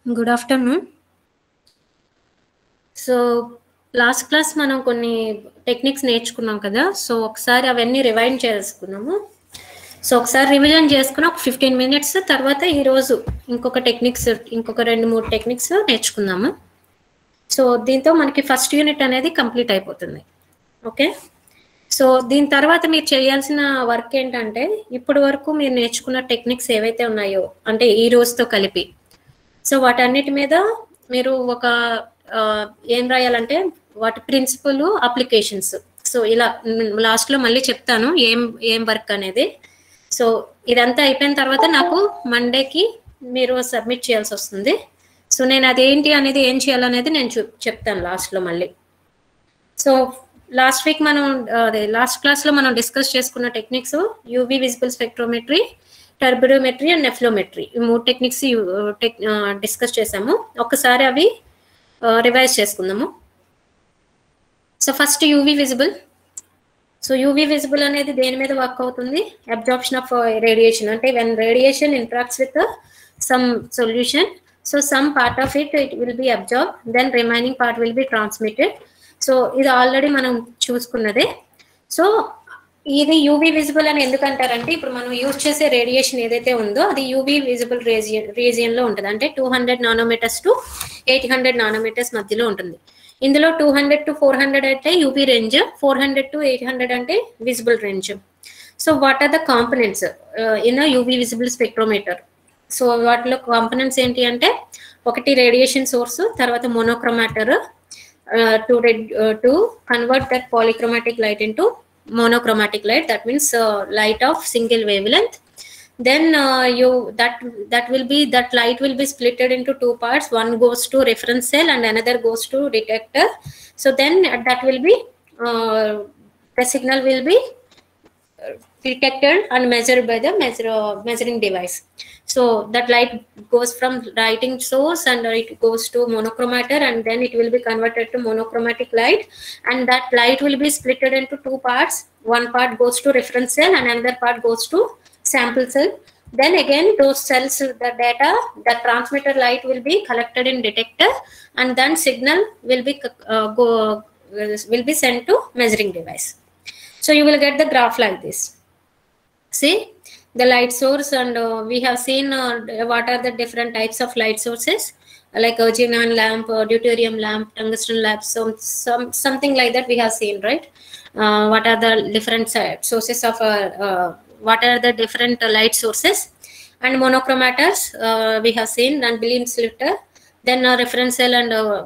Good afternoon so last class మనం కొన్ని techniques నేర్చుకున్నాం కదా సో ఒకసారి అవన్నీ రివైండ్ చేసుకున్నాము సో ఒకసారి రివిజన్ చేసుకుని ఒక ఫిఫ్టీన్ మినిట్స్ తర్వాత ఈరోజు ఇంకొక టెక్నిక్స్ ఇంకొక రెండు మూడు టెక్నిక్స్ నేర్చుకుందాము సో దీంతో మనకి ఫస్ట్ యూనిట్ అనేది కంప్లీట్ అయిపోతుంది ఓకే సో దీని తర్వాత మీరు చేయాల్సిన వర్క్ ఏంటంటే ఇప్పటి వరకు మీరు నేర్చుకున్న టెక్నిక్స్ ఏవైతే ఉన్నాయో అంటే ఈ రోజుతో కలిపి సో వాటన్నిటి మీద మీరు ఒక ఆ, ఏం రాయాలంటే వాటి ప్రిన్సిపల్ అప్లికేషన్స్ సో ఇలా లాస్ట్ లో మళ్ళీ చెప్తాను ఏం ఏం వర్క్ అనేది సో ఇదంతా అయిపోయిన తర్వాత నాకు మండేకి మీరు సబ్మిట్ చేయాల్సి వస్తుంది సో నేను అదేంటి అనేది ఏం చేయాలనేది నేను చూ చెప్తాను లాస్ట్ లో మళ్ళీ సో లాస్ట్ వీక్ మనం అదే లాస్ట్ క్లాస్ లో మనం డిస్కస్ చేసుకున్న techniques UV visible spectrometry turbidometry and nephelometry ఈ మూడు టెక్నిక్స్ డిస్కస్ చేసాము ఒకసారి అవి రివైజ్ చేసుకుందాము so first UV visible so UV visible అనేది దేని మీద వర్క్ అవుతుంది అబ్జార్ప్షన్ ఆఫ్ రేడియేషన్ అంటే when radiation interacts with some solution so some part of it it will be absorb then remaining part will be transmitted so ఇది already మనం చూసుకున్నదే so ఇది UV visible అని ఎందుకంటారంటే ఇప్పుడు మనం యూజ్ చేసే రేడియేషన్ ఏదైతే ఉందో అది యూవీ విజిబుల్ రీజియన్ రీజియన్ లో ఉంటుంది అంటే two hundred nanometers to eight hundred nanometers మధ్యలో ఉంటుంది ఇందులో two hundred to four hundred అయితే UV range four hundred to eight hundred అంటే visible range so what are the components in UV visible spectrometer so వాటిలో components ఏంటి అంటే ఒకటి radiation source తర్వాత monochromator to to convert that polychromatic light into monochromatic light that means uh, light of single wavelength then uh, you that that will be that light will be splitted into two parts one goes to reference cell and another goes to detector so then that will be uh, the signal will be detected and measured by the measure, measuring device so that light goes from lighting source and it goes to monochromator and then it will be converted to monochromatic light and that light will be splitted into two parts one part goes to reference cell and another part goes to sample cell then again those cells the data the transmitter light will be collected in detector and then signal will be uh, go will be sent to measuring device so you will get the graph like this see the light source and uh, we have seen uh, what are the different types of light sources like a xenon lamp uh, deuterium lamp tungsten lamp so some something like that we have seen right uh, what are the different uh, sources of uh, uh, what are the different uh, light sources and monochromators uh, we have seen and beam splitter then a reference cell and uh,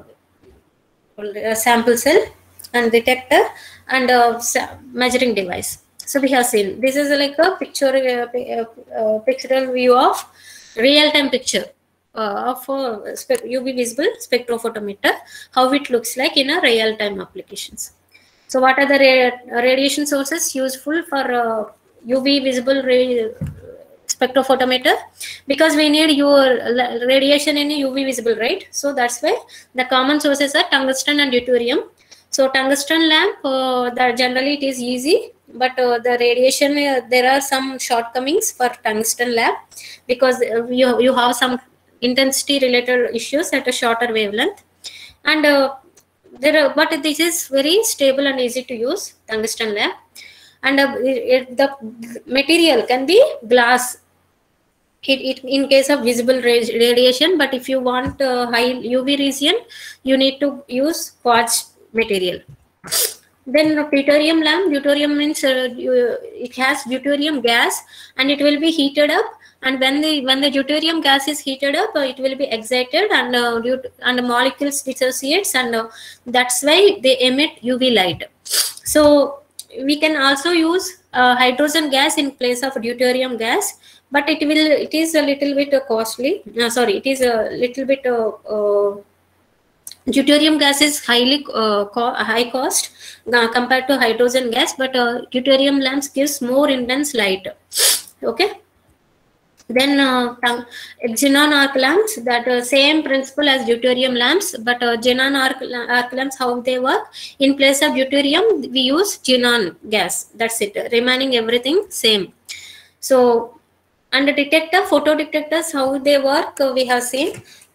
a sample cell and detector and a sa- measuring device so we have seen this is like a picture uh, uh, uh, pictorial view of real time picture uh, of uh, spe- uv visible spectrophotometer how it looks like in a real time applications so what are the ra- radiation sources useful for uh, uv visible ra- spectrophotometer because we need your la- radiation in uv visible right so that's why the common sources are tungsten and deuterium so tungsten lamp uh, that generally it is easy but uh, the radiation uh, there are some shortcomings for tungsten lamp because uh, you, you have some intensity related issues at a shorter wavelength and uh, there are, but this is very stable and easy to use tungsten lamp and uh, it, it- the material can be glass it, it in case of visible ra- radiation but if you want uh, high uv region you need to use quartz material then deuterium lamp deuterium means uh, you, it has deuterium gas and it will be heated up and when the when the deuterium gas is heated up uh, it will be excited and uh, deut- and the molecules dissociates and uh, that's why they emit uv light so we can also use uh, hydrogen gas in place of deuterium gas but it will it is a little bit uh, costly uh, sorry it is a little bit uh, uh, deuterium gas is highly uh, co- high cost uh, compared to hydrogen gas but uh, deuterium lamps gives more intense light okay then uh, tung- xenon arc lamps that uh, same principle as deuterium lamps but uh, xenon arc, arc lamps how they work in place of deuterium we use xenon gas that's it remaining everything same so and the detector photo detectors how they work uh, we have seen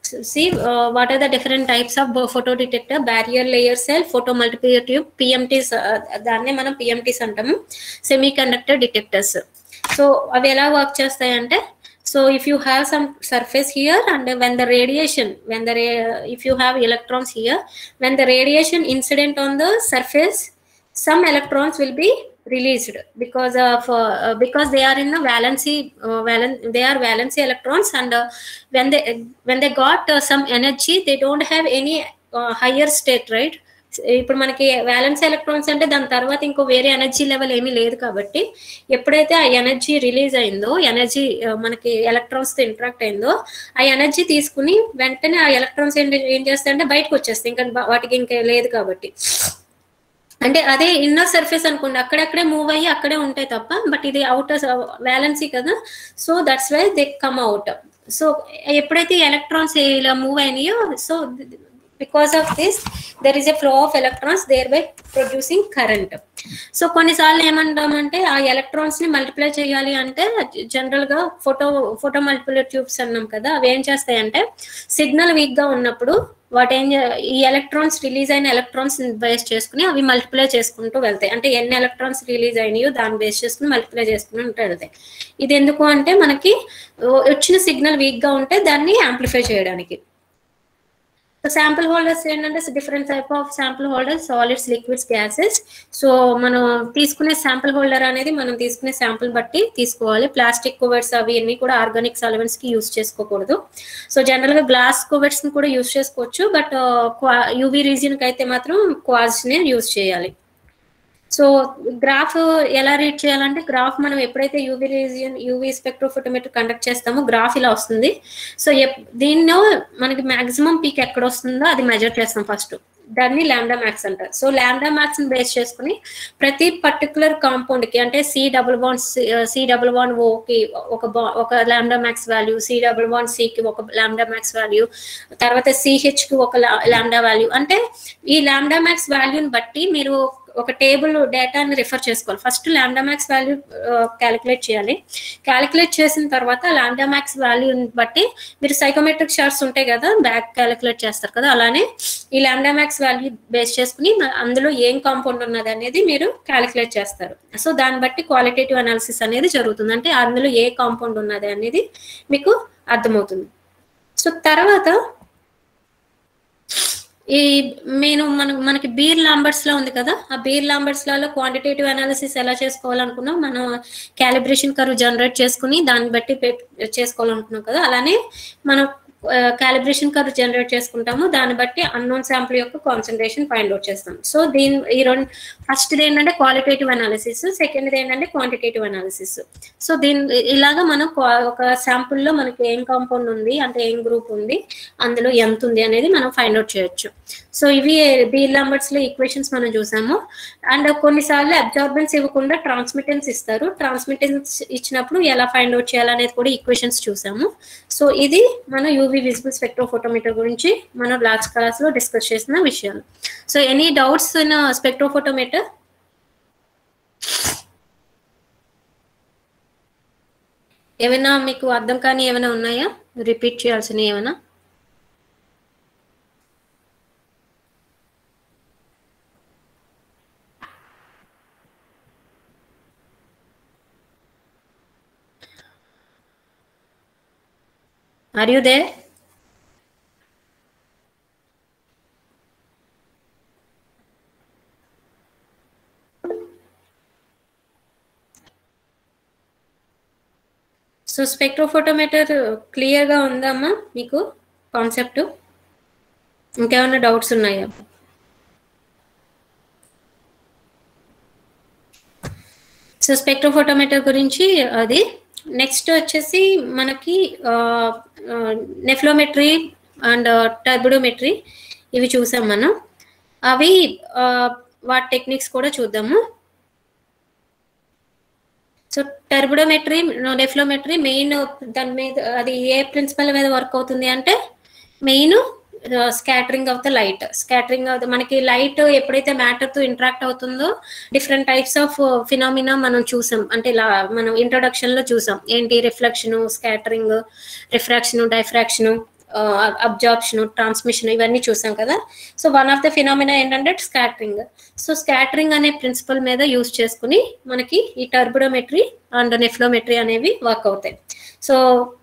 see uh, what are the different types of photo detector barrier layer cell photo multiplier tube pmts uh, దాన్నే మనం pmts అంటాము semi conductor detectors so అవి ఎలా work చేస్తాయంటే so if you have some surface here and when the radiation when the if you have electrons here when the radiation incident on the surface some electrons will be released because of uh, because they are in the valency uh, valen they are valency electrons and uh, when they when they got uh, some energy they don't have any uh, higher state right ఇప్పుడు మనకి violence electrons అంటే దాని తర్వాత ఇంకో వేరే energy level ఏమీ లేదు కాబట్టి ఎప్పుడైతే ఆ ఎనర్జీ రిలీజ్ అయిందో ఎనర్జీ మనకి ఎలక్ట్రాన్స్ తో ఇంటరాక్ట్ అయిందో ఆ ఎనర్జీ తీసుకుని వెంటనే ఆ ఎలక్ట్రాన్స్ ఏం ఏం చేస్తాయంటే బయటకు వచ్చేస్తాయి ఇంకా వాటికి ఇంకా లేదు కాబట్టి అంటే అదే ఇన్నర్ సర్ఫేస్ అనుకోండి అక్కడక్కడే మూవ్ అయ్యి అక్కడే ఉంటాయి తప్ప బట్ ఇది అవుటర్ వ్యాలెన్సీ కదా so that's why they come out so ఎప్పుడైతే ఎలక్ట్రాన్స్ ఇలా మూవ్ అయినాయో so because of this there is a flow of electrons thereby producing current so కొన్నిసార్లు ఏమంటామంటే ఆ ఎలక్ట్రాన్స్ ని మల్టిప్లై చేయాలి అంటే జనరల్ గా ఫోటో ఫోటో మల్టిప్లర్ ట్యూబ్స్ అన్నాం కదా అవి ఏం చేస్తాయంటే సిగ్నల్ వీక్ గా ఉన్నప్పుడు వాటి ఏం ఈ ఎలక్ట్రాన్స్ రిలీజ్ అయిన ఎలక్ట్రాన్స్ బేస్ చేసుకుని అవి మల్టిప్లై చేసుకుంటూ వెళ్తాయి అంటే ఎన్ని ఎలక్ట్రాన్స్ రిలీజ్ అయినాయో దాన్ని బేస్ చేసుకుని మల్టిప్లై చేసుకుంటూ వెళ్తాయి ఇది ఎందుకు అంటే మనకి వచ్చిన సిగ్నల్ వీక్ గా ఉంటే దాన్ని యాంప్లిఫై చేయడానికి శాంపుల్ హోల్డర్స్ ఏంటంటే different type of sample holders solids liquids gases so మనం తీసుకునే శాంపుల్ హోల్డర్ అనేది మనం తీసుకునే శాంపుల్ బట్టి తీసుకోవాలి ప్లాస్టిక్ కువర్స్ అవి అన్ని కూడా ఆర్గానిక్ సాల్వెంట్స్ కి యూస్ చేసుకోకూడదు సో జనరల్ గా గ్లాస్ కువర్స్ ని కూడా యూస్ చేసుకోవచ్చు బట్ యూవీ రీజియన్ కి అయితే మాత్రం క్వాజ్ నే యూస్ చేయాలి సో గ్రాఫ్ ఎలా రీడ్ చేయాలంటే గ్రాఫ్ మనం ఎప్పుడైతే UV region UV spectrophotometer conduct చేస్తామో గ్రాఫ్ ఇలా వస్తుంది సో దీనిలో మనకి మాక్సిమం పీక్ ఎక్కడ వస్తుందో అది మెజర్ చేస్తాం ఫస్ట్ దాన్ని ల్యాండా మ్యాక్స్ అంటారు సో ల్యాండా మ్యాక్స్ ని బేస్ చేసుకుని ప్రతి పర్టికులర్ కాంపౌండ్ కి అంటే C double bond C double bond ఓకి ఒక బా ఒక lambda max value C double bond సికి ఒక ల్యాండా మ్యాక్స్ వాల్యూ తర్వాత సిహెచ్ కి ఒక ల్యాండా వాల్యూ అంటే ఈ ల్యాండా మ్యాక్స్ వాల్యూని బట్టి మీరు ఒక టేబుల్ డేటాని రిఫర్ చేసుకోవాలి first lambda max value calculate చేయాలి క్యాలిక్యులేట్ చేసిన తర్వాత ల్యాండా మ్యాక్స్ వాల్యూని బట్టి మీరు సైకోమెట్రిక్ షార్ట్స్ ఉంటాయి కదా బ్యాక్ క్యాలిక్యులేట్ చేస్తారు కదా అలానే ఈ ల్యాండా మ్యాక్స్ వాల్యూ బేస్ చేసుకుని అందులో ఏం కాంపౌండ్ ఉన్నది అనేది మీరు క్యాలిక్యులేట్ చేస్తారు సో దాన్ని బట్టి క్వాలిటేటివ్ అనాలిసిస్ అనేది జరుగుతుంది అంటే అందులో ఏ కాంపౌండ్ ఉన్నది అనేది మీకు అర్థమవుతుంది సో తర్వాత ఈ నేను మన మనకి బీర్ లాంబర్స్ లో ఉంది కదా ఆ బీర్ లాంబర్స్ లలో క్వాంటిటేటివ్ అనాలిసిస్ ఎలా చేసుకోవాలనుకున్నాం మనం క్యాలిబ్రేషన్ కర్వ్ జనరేట్ చేసుకుని దాన్ని బట్టి చేసుకోవాలనుకున్నాం కదా అలానే మనం క్యాలిబ్రేషన్ కర్వ్ జనరేట్ చేసుకుంటాము దాన్ని బట్టి అన్నోన్ శాంపుల్ యొక్క కాన్సన్ట్రేషన్ ఫైండ్ అవుట్ చేస్తాం సో దీని ఈ రెండు ఫస్ట్ ఏంటంటే క్వాలిటేటివ్ అనాలిసిస్ సెకండ్ ఏంటంటే క్వాంటిటేటివ్ అనాలిసిస్ సో దీని ఇలాగా మనం ఒక శాంపుల్ లో మనకి ఏం కాంపౌండ్ ఉంది అంటే ఏం గ్రూప్ ఉంది అందులో ఎంత ఉంది అనేది మనం ఫైండ్ అవుట్ చేయొచ్చు సో ఇవి బీ నంబర్స్ లో ఈక్వేషన్స్ మనం చూసాము అండ్ కొన్నిసార్లు అబ్జార్బెన్స్ ఇవ్వకుండా ట్రాన్స్మిటెన్స్ ఇస్తారు ట్రాన్స్మిటెన్స్ ఇచ్చినప్పుడు ఎలా ఫైండ్ అవుట్ చేయాలనేది కూడా ఈక్వేషన్స్ చూసాము సో ఇది మన యూవీ విజిబుల్ స్పెక్ట్రోఫోటోమీటర్ గురించి మనం లాస్ట్ క్లాస్ లో డిస్కస్ చేసిన విషయాలు so any doubts in spectrophotometer ఏమైనా మీకు అర్థం కానీ ఏమైనా ఉన్నాయా రిపీట్ చేయాల్సినవి ఏమైనా Are you there? So spectrophotometer క్లియర్గా ఉందమ్మా మీకు కాన్సెప్ట్ ఇంకేమైనా డౌట్స్ ఉన్నాయా సో స్పెక్ట్రోఫోటోమీటర్ గురించి అది నెక్స్ట్ వచ్చేసి మనకి నెఫ్లోమెట్రీ అండ్ టర్బిడోమెట్రీ ఇవి చూసాం మనం అవి వాటి టెక్నిక్స్ కూడా చూద్దాము సో టర్బిడోమెట్రీ నెఫ్లోమెట్రీ మెయిన్ దాని మీద అది ఏ ప్రిన్సిపల్ మీద వర్క్ అవుతుంది అంటే main scattering of the light scattering of the మనకి లైట్ ఎప్పుడైతే మ్యాటర్ తో ఇంటరాక్ట్ అవుతుందో డిఫరెంట్ టైప్స్ ఆఫ్ ఫినామినా మనం చూసాం అంటే ఇలా మనం ఇంట్రొడక్షన్ లో చూసాం ఏంటి reflection scattering refraction diffraction absorption transmission ఇవన్నీ చూసాం కదా so one of the phenomena ఏంటంటే స్కాటరింగ్ సో స్కాటరింగ్ అనే ప్రిన్సిపల్ మీద యూస్ చేసుకుని మనకి ఈ టర్బుడోమెట్రీ అండ్ నెఫ్లోమెట్రీ అనేవి వర్క్ అవుతాయి సో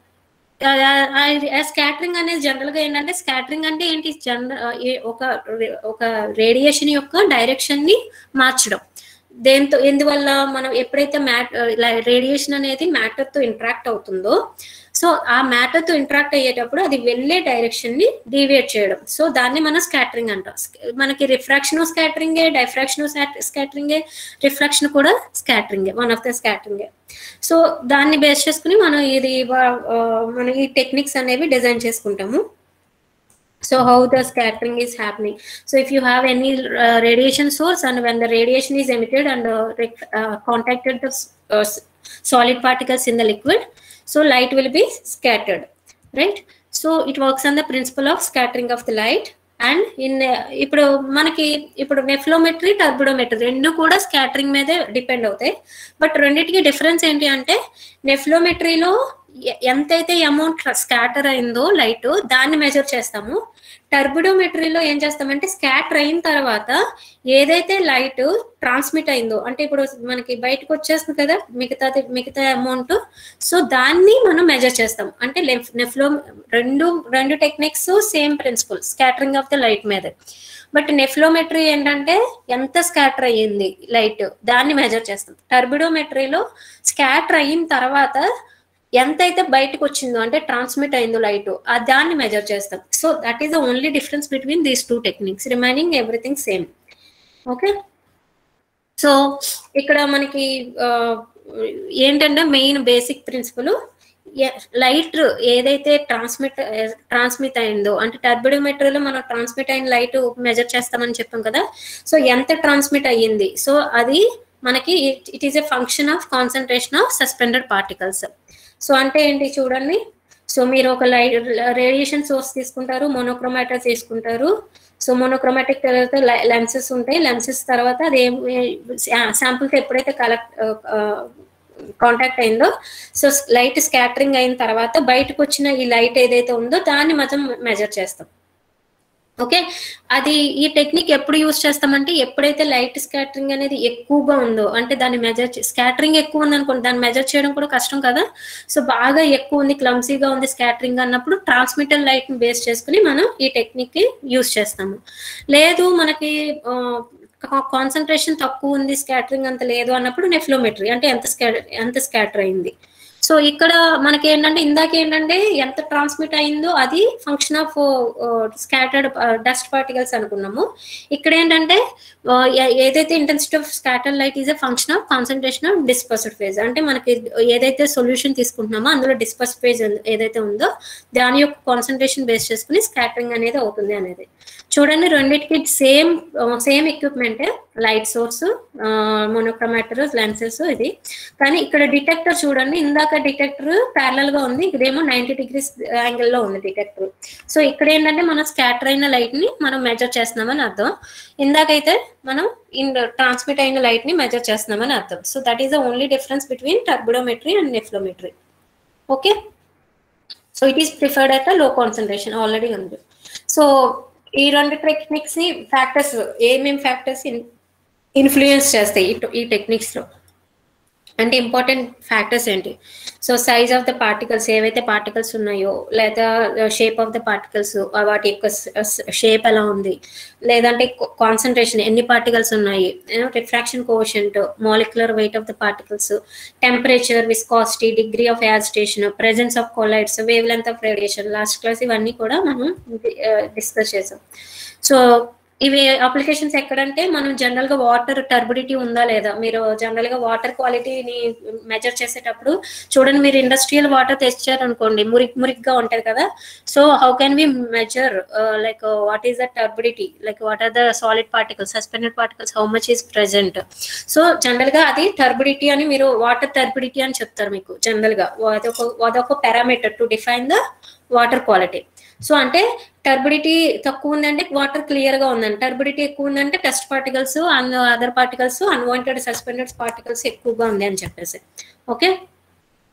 స్కాటరింగ్ అనేది జనరల్ గా ఏంటంటే స్కాటరింగ్ అంటే ఏంటి జనరల్ ఒక ఒక రేడియేషన్ యొక్క డైరెక్షన్ ని మార్చడం దేంతో ఎందువల్ల మనం ఎప్పుడైతే మ్యాట్ రేడియేషన్ అనేది మ్యాటర్ తో ఇంటరాక్ట్ అవుతుందో సో ఆ మ్యాటర్ తో ఇంటరాక్ట్ అయ్యేటప్పుడు అది వెళ్ళే డైరెక్షన్ ని డీవియేట్ చేయడం సో దాన్ని మనం స్కాటరింగ్ అంటాం మనకి రిఫ్రాక్షన్ స్కాటరింగే డైఫ్రాక్షన్ స్కాటరింగే రిఫ్రాక్షన్ కూడా స్కాటరింగే వన్ ఆఫ్ ద స్కాటరింగే సో దాన్ని బేస్ చేసుకుని మనం ఇది మనం ఈ టెక్నిక్స్ అనేవి డిజైన్ చేసుకుంటాము so how the scattering is happening so if you have any uh, radiation source and when the radiation is emitted and uh, rec- uh, contacted the uh, solid particles in the liquid so light will be scattered right so it works on the principle of scattering of the light and in ఇప్పుడు మనకి ఇప్పుడు నెఫ్లోమెట్రీ టర్బుడోమెట్రీ రెండు కూడా scattering మీదే depend అవుతాయి but రెండింటికి difference ఏంటి అంటే నెఫ్లోమెట్రీలో ఎంతైతే అమౌంట్ స్కాటర్ అయిందో లైట్ దాన్ని మెజర్ చేస్తాము టర్బుడోమెట్రీలో ఏం చేస్తామంటే స్కాటర్ అయిన తర్వాత ఏదైతే లైట్ ట్రాన్స్మిట్ అయిందో అంటే ఇప్పుడు మనకి బయటకు వచ్చేస్తుంది కదా మిగతా మిగతా అమౌంట్ సో దాన్ని మనం మెజర్ చేస్తాం అంటే నెఫ్లో రెండు రెండు techniques same principle scattering of the light మీద బట్ నెఫ్లోమెట్రీ ఏంటంటే ఎంత స్కాటర్ అయ్యింది లైట్ దాన్ని మెజర్ చేస్తాం టర్బిడోమెట్రీలో స్కాటర్ అయిన తర్వాత ఎంతైతే బయటకు వచ్చిందో అంటే ట్రాన్స్మిట్ అయిందో లైట్ ఆ దాన్ని మెజర్ చేస్తాం so that is the only difference between these two techniques remaining everything same okay so ఇక్కడ మనకి ఏంటంటే మెయిన్ బేసిక్ ప్రిన్సిపల్ లైట్ ఏదైతే ట్రాన్స్మిట్ ట్రాన్స్మిట్ అయిందో అంటే టర్బిడోమెట్రీలో మనం ట్రాన్స్మిట్ అయిన లైట్ మెజర్ చేస్తామని చెప్పాం కదా సో ఎంత ట్రాన్స్మిట్ అయ్యింది సో అది మనకి it is a function of concentration of suspended particles so అంటే ఏంటి చూడండి సో మీరు ఒక లైట్ రేడియేషన్ సోర్స్ తీసుకుంటారు మోనోక్రోమాటా తీసుకుంటారు సో మోనోక్రోమాటిక్ తర్వాత లెన్సెస్ ఉంటాయి లెన్సెస్ తర్వాత అది శాంపుల్తో ఎప్పుడైతే కలెక్ట్ కాంటాక్ట్ అయిందో సో లైట్ స్కాటరింగ్ అయిన తర్వాత బయటకు వచ్చిన ఈ లైట్ ఏదైతే ఉందో దాన్ని మాత్రం మెజర్ చేస్తాం ఓకే అది ఈ టెక్నిక్ ఎప్పుడు యూస్ చేస్తామంటే ఎప్పుడైతే లైట్ స్కాటరింగ్ అనేది ఎక్కువగా ఉందో అంటే దాన్ని మెజర్ స్కాటరింగ్ ఎక్కువ ఉంది అనుకోండి దాన్ని మెజర్ చేయడం కూడా కష్టం కదా సో బాగా ఎక్కువ ఉంది క్లమ్సీగా ఉంది స్కాటరింగ్ అన్నప్పుడు ట్రాన్స్మిటర్ లైట్ ని బేస్ చేసుకుని మనం ఈ టెక్నిక్ కి యూస్ చేస్తాము లేదు మనకి కాన్సన్ట్రేషన్ తక్కువ ఉంది స్కాటరింగ్ అంత లేదు అన్నప్పుడు నెఫ్లోమెట్రీ అంటే ఎంత స్కా ఎంత స్కాటర్ అయింది సో ఇక్కడ మనకి ఏంటంటే ఇందాక ఏంటంటే ఎంత ట్రాన్స్మిట్ అయిందో అది function of scattered dust particles అనుకున్నాము ఇక్కడ ఏంటంటే ఏదైతే intensity of scatter light is a function of concentration of dispersed phase అంటే మనకి ఏదైతే సొల్యూషన్ తీసుకుంటున్నామో అందులో డిస్పర్స్ ఫేజ్ ఏదైతే ఉందో దాని యొక్క కాన్సన్ట్రేషన్ బేస్ చేసుకుని స్కాటరింగ్ అనేది అవుతుంది అనేది చూడండి రెండింటికి సేమ్ సేమ్ ఎక్విప్మెంటే లైట్ సోర్స్ మోనోక్రమాటర్ లెన్సెస్ ఇది కానీ ఇక్కడ డిటెక్టర్ చూడండి ఇందాక డిటెక్టర్ ప్యారల్ గా ఉంది ఇదేమో నైన్టీ డిగ్రీస్ యాంగిల్ లో ఉంది డిటెక్టర్ సో ఇక్కడ ఏంటంటే మనం స్కాటర్ అయిన లైట్ ని మనం మెజర్ చేస్తున్నామని అర్థం ఇందాకైతే మనం ఇన్ ట్రాన్స్మిట్ అయిన లైట్ ని మెజర్ చేస్తున్నామని అర్థం so that is the only difference between turbidometry and nephelometry okay so it is preferred at low concentration already ఉంది సో ఈ రెండు టెక్నిక్స్ ని ఫ్యాక్టర్స్ ఏమేమి ఫ్యాక్టర్స్ ఇన్ఫ్లుయెన్స్ చేస్తాయి ఈ టెక్నిక్స్ లో అంటే ఇంపార్టెంట్ ఫ్యాక్టర్స్ ఏంటి so size of the particles ఏవైతే పార్టికల్స్ ఉన్నాయో లేదా షేప్ ఆఫ్ ద పార్టికల్స్ వాటి యొక్క షేప్ ఎలా ఉంది లేదంటే కాన్సన్ట్రేషన్ ఎన్ని పార్టికల్స్ ఉన్నాయి refraction quotient molecular weight of the particles temperature viscosity degree of agitation presence of colloids wavelength of radiation last class ఇవన్నీ కూడా మనం డిస్కస్ చేసాం సో ఇవి అప్లికేషన్స్ ఎక్కడంటే మనం జనరల్ గా వాటర్ టర్బిడిటీ ఉందా లేదా మీరు జనరల్ గా వాటర్ క్వాలిటీని మెజర్ చేసేటప్పుడు చూడండి మీరు ఇండస్ట్రియల్ వాటర్ తెచ్చారు అనుకోండి మురికి మురికిగా ఉంటది కదా so how can we measure like what is the turbidity like what are the solid particles suspended particles how much is present so general గా అది టర్బిడిటీ అని మీరు వాటర్ టర్బిడిటీ అని చెప్తారు మీకు జనరల్ గా అదొక అదొక parameter to define the water quality so అంటే టర్బిడిటీ తక్కువ ఉందంటే వాటర్ క్లియర్ గా ఉందండి టర్బిడిటీ ఎక్కువ ఉందంటే dust particles and other particles unwanted suspended particles ఎక్కువగా ఉంది అని చెప్పేసి ఓకే